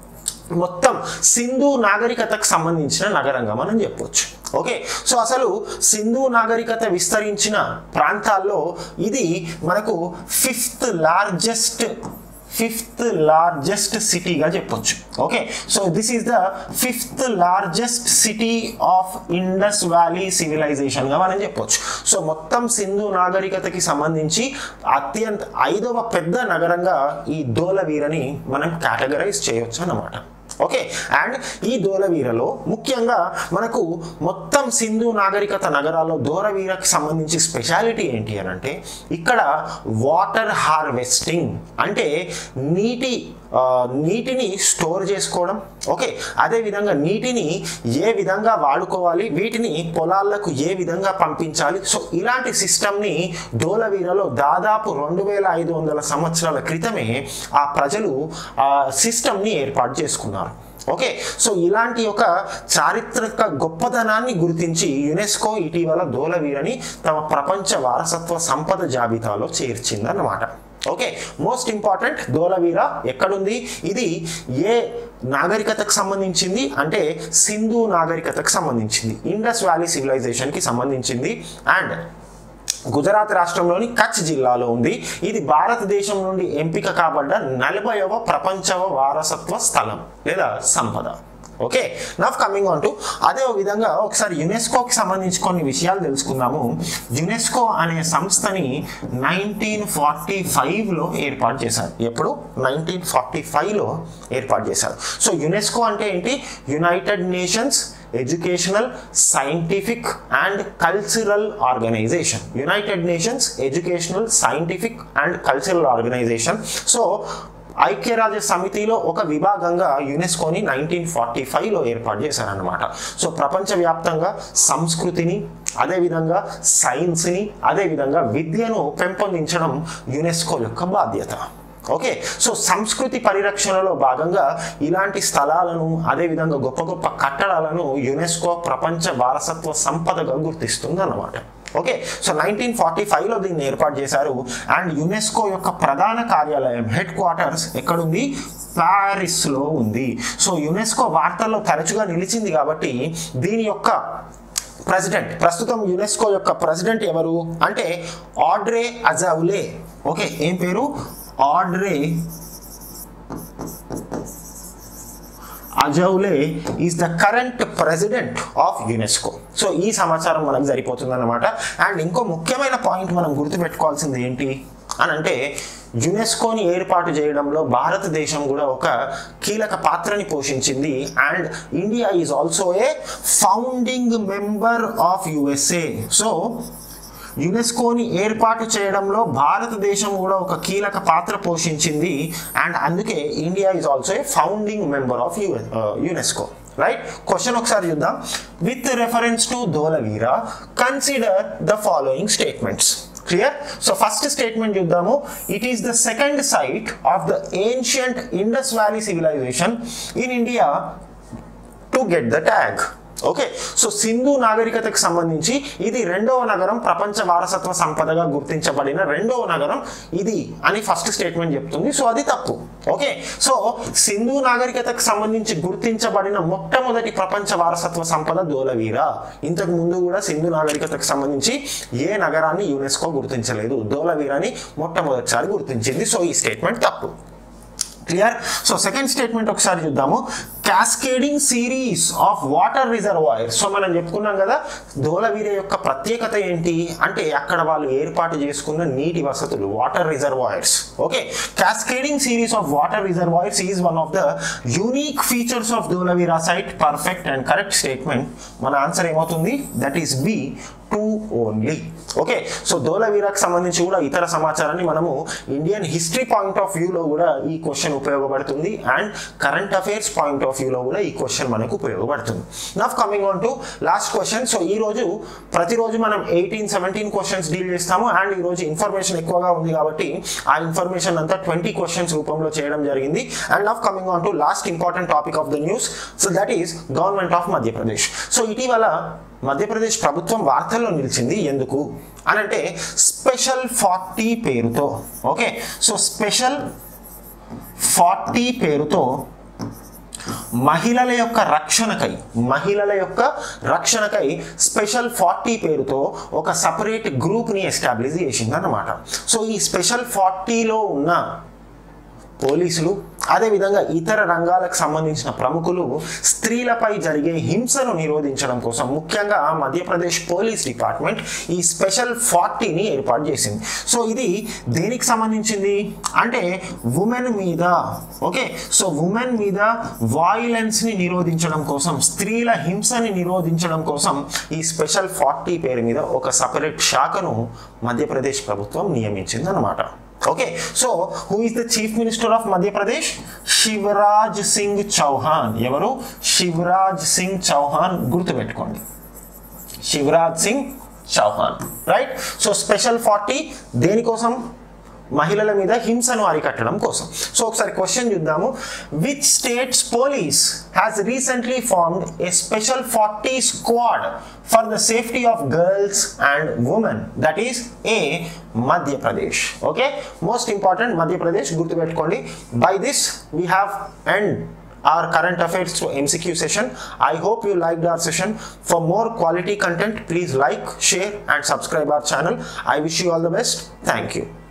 మొత్తం సింధు నాగరికతకు సంబంధించిన నగరంగా మనం చెప్పొచ్చు ఓకే సో అసలు సింధు నాగరికత విస్తరించిన ప్రాంతాల్లో ఇది మనకు ఫిఫ్త్ లార్జెస్ట్ ఫిఫ్త్ లార్జెస్ట్ సిటీగా చెప్పొచ్చు okay so this is the fifth largest city of Indus valley సివిలైజేషన్గా మనం చెప్పొచ్చు సో మొత్తం సింధు నాగరికతకి సంబంధించి అత్యంత ఐదవ పెద్ద నగరంగా ఈ దోలవీరని మనం కేటగరైజ్ చేయొచ్చు అన్నమాట ఓకే అండ్ ఈ దోలవీరలో ముఖ్యంగా మనకు మొత్తం సింధు నాగరికత నగరాల్లో దోలవీరకి సంబంధించి స్పెషాలిటీ ఏంటి అని అంటే ఇక్కడ వాటర్ హార్వెస్టింగ్ అంటే నీటి ఆ, నీటిని స్టోర్ చేసుకోవడం ఓకే అదేవిధంగా నీటిని ఏ విధంగా వాడుకోవాలి వీటిని పొలాలకు ఏ విధంగా పంపించాలి సో ఇలాంటి సిస్టమ్ని దోలవీరలో దాదాపు రెండు వేల ఐదు వందల సంవత్సరాల క్రితమే ఆ ప్రజలు ఆ సిస్టమ్ని ఏర్పాటు చేసుకున్నారు ఓకే సో ఇలాంటి ఒక చారిత్రక గొప్పదనాన్ని గుర్తించి యునెస్కో ఇటీవల దోలవీరని తమ ప్రపంచ వారసత్వ సంపద జాబితాలో చేర్చిందన్నమాట ఓకే మోస్ట్ ఇంపార్టెంట్ దోలవీర ఎక్కడుంది ఇది ఏ నాగరికతకు సంబంధించింది అంటే సింధు నాగరికతకు సంబంధించింది ఇండస్ వ్యాలీ సివిలైజేషన్కి సంబంధించింది అండ్ గుజరాత్ రాష్ట్రంలోని కచ్ జిల్లాలో ఉంది ఇది భారతదేశం నుండి ఎంపిక కాబడ్డ నలభైవ ప్రపంచ వారసత్వ స్థలం లేదా సంపద okay now coming on to అదే విధంగా ఒకసారి యునెస్కోకి సంబంధించి కొన్ని విషయాలు తెలుసుకుందాము యునెస్కో అనే సంస్థని నైన్టీన్ ఫార్టీ ఫైవ్లో ఏర్పాటు చేశారు ఎప్పుడు నైన్టీన్ ఫార్టీ ఫైవ్లో ఏర్పాటు చేశారు సో యునెస్కో అంటే ఏంటి united nations educational scientific and cultural organization united nations educational scientific and cultural organization so ఐక్యరాజ్య సమితిలో ఒక విభాగంగా యునెస్కోని నైన్టీన్ ఫార్టీ ఫైవ్లో ఏర్పాటు చేశారనమాట సో ప్రపంచవ్యాప్తంగా సంస్కృతిని అదేవిధంగా సైన్స్ని అదేవిధంగా విద్యను పెంపొందించడం యునెస్కో యొక్క బాధ్యత ఓకే సో సంస్కృతి పరిరక్షణలో భాగంగా ఇలాంటి స్థలాలను అదేవిధంగా గొప్ప గొప్ప కట్టడాలను యునెస్కో ప్రపంచ వారసత్వ సంపదగా గుర్తిస్తుంది అన్నమాట ఓకే సో నైన్టీన్ ఫార్టీ ఫైవ్లో దీన్ని ఏర్పాటు చేశారు అండ్ యునెస్కో యొక్క ప్రధాన కార్యాలయం హెడ్ క్వార్టర్స్ ఎక్కడుంది ప్యారిస్లో ఉంది సో యునెస్కో వార్తల్లో తరచుగా నిలిచింది కాబట్టి దీని యొక్క ప్రెసిడెంట్ ప్రస్తుతం యునెస్కో యొక్క ప్రెసిడెంట్ ఎవరు అంటే ఆడ్రే అజౌలే ఓకే ఏం పేరు Audrey Azoulay is the current president of UNESCO so ఈ సమాచారం మనకు సరిపోతుంది అనమాట అండ్ ఇంకో ముఖ్యమైన పాయింట్ మనం గుర్తుపెట్టుకోవాల్సింది ఏంటి అని అంటే యునెస్కోని ఏర్పాటు చేయడంలో భారతదేశం కూడా ఒక కీలక పాత్రని పోషించింది and India is also a founding member of USA so యునెస్కోని ఏర్పాటు చేయడంలో భారతదేశం కూడా ఒక కీలక పాత్ర పోషించింది అండ్ అందుకే India is also a founding member of UNESCO right question ఒకసారి చూద్దాం with reference to Dholavira consider the following statements clear so first statement చూద్దాము it is the second site of the ancient Indus valley civilization in India to get the tag okay so Sindhu నాగరికతకు సంబంధించి ఇది రెండవ నగరం ప్రపంచ వారసత్వ సంపదగా గుర్తించబడిన రెండవ నగరం ఇది అని ఫస్ట్ స్టేట్మెంట్ చెప్తుంది సో అది తప్పు ఓకే సో సింధు నాగరికతకు సంబంధించి గుర్తించబడిన మొట్టమొదటి ప్రపంచ వారసత్వ సంపద ధోలవీర ఇంతకు ముందు కూడా సింధు నాగరికతకు సంబంధించి ఏ నగరాన్ని యునెస్కో గుర్తించలేదు ధోలవీరని మొట్టమొదటిసారి గుర్తించింది సో ఈ స్టేట్మెంట్ తప్పు క్లియర్ సో సెకండ్ స్టేట్మెంట్ ఒకసారి చూద్దాము cascading series of water reservoir so మనం చెప్పుకున్నాం కదా ధోలవీర యొక్క ప్రత్యేకత ఏంటి అంటే అక్కడ వాళ్ళు ఏర్పాటు చేసుకున్న నీటి వసతులు water reservoirs okay cascading series of water reservoirs is one of the unique features of Dholavira site perfect and correct statement మన ఆన్సర్ ఏమవుతుంది that is B two only okay so ధోలవీరాకి సంబంధించి కూడా ఇతర సమాచారాన్ని మనము ఇండియన్ హిస్టరీ పాయింట్ ఆఫ్ వ్యూలో కూడా ఈ క్వశ్చన్ ఉపయోగపడుతుంది and current affairs point of వ్యూలో కూడా ఈ క్వశ్చన్ మనకు ఉపయోగపడుతుంది now coming on to last question so ఈ రోజు ప్రతిరోజు మనం ఎయిటీన్ సెవెంటీన్ క్వశ్చన్స్ డీల్ చేస్తాము అండ్ ఈ రోజు ఇన్ఫర్మేషన్ ఎక్కువగా ఉంది కాబట్టి ఆ ఇన్ఫర్మేషన్ అంతా ట్వంటీ క్వశ్చన్స్ రూపంలో చేయడం జరిగింది and now coming on to last important topic of the news so that is government of Madhya Pradesh so ఇటీవల మధ్యప్రదేశ్ ప్రభుత్వం వార్తల్లో నిలిచింది ఎందుకు అని అంటే స్పెషల్ ఫార్టీ పేరుతో ఓకే సో స్పెషల్ ఫార్టీ పేరుతో మహిళల యొక్క రక్షణకై మహిళల యొక్క రక్షణకై స్పెషల్ ఫార్టీ పేరుతో ఒక సపరేట్ గ్రూప్ని ఎస్టాబ్లిష్ చేసింది అన్నమాట సో ఈ స్పెషల్ ఫార్టీలో ఉన్న పోలీసులు అదేవిధంగా ఇతర రంగాలకు సంబంధించిన ప్రముఖులు స్త్రీలపై జరిగే హింసను నిరోధించడం కోసం ముఖ్యంగా మధ్యప్రదేశ్ పోలీస్ డిపార్ట్మెంట్ ఈ స్పెషల్ ఫార్టీని ఏర్పాటు చేసింది సో ఇది దేనికి సంబంధించింది అంటే ఉమెన్ మీద ఓకే సో ఉమెన్ మీద వాయిలెన్స్ని నిరోధించడం కోసం స్త్రీల హింసని నిరోధించడం కోసం ఈ స్పెషల్ ఫార్టీ పేరు మీద ఒక సపరేట్ శాఖను మధ్యప్రదేశ్ ప్రభుత్వం నియమించింది అనమాట okay so who is the chief minister of Madhya Pradesh Shivraj Singh Chouhan ఎవరు శివరాజ్ సింగ్ చౌహాన్ గుర్తుపెట్టుకోండి Shivraj Singh Chouhan right so special forty దేనికోసం మహిళల మీద హింసను అరికట్టడం కోసం సో ఒకసారి క్వశ్చన్ చూద్దాము which states police has recently formed a special forty squad for the safety of girls and women that is a Madhya Pradesh okay most important Madhya Pradesh గుర్తుపెట్టుకోండి by this we have and our current affairs to MCQ session. I hope you liked our session. For more quality content, please like, share, and subscribe our channel. I wish you all the best. Thank you.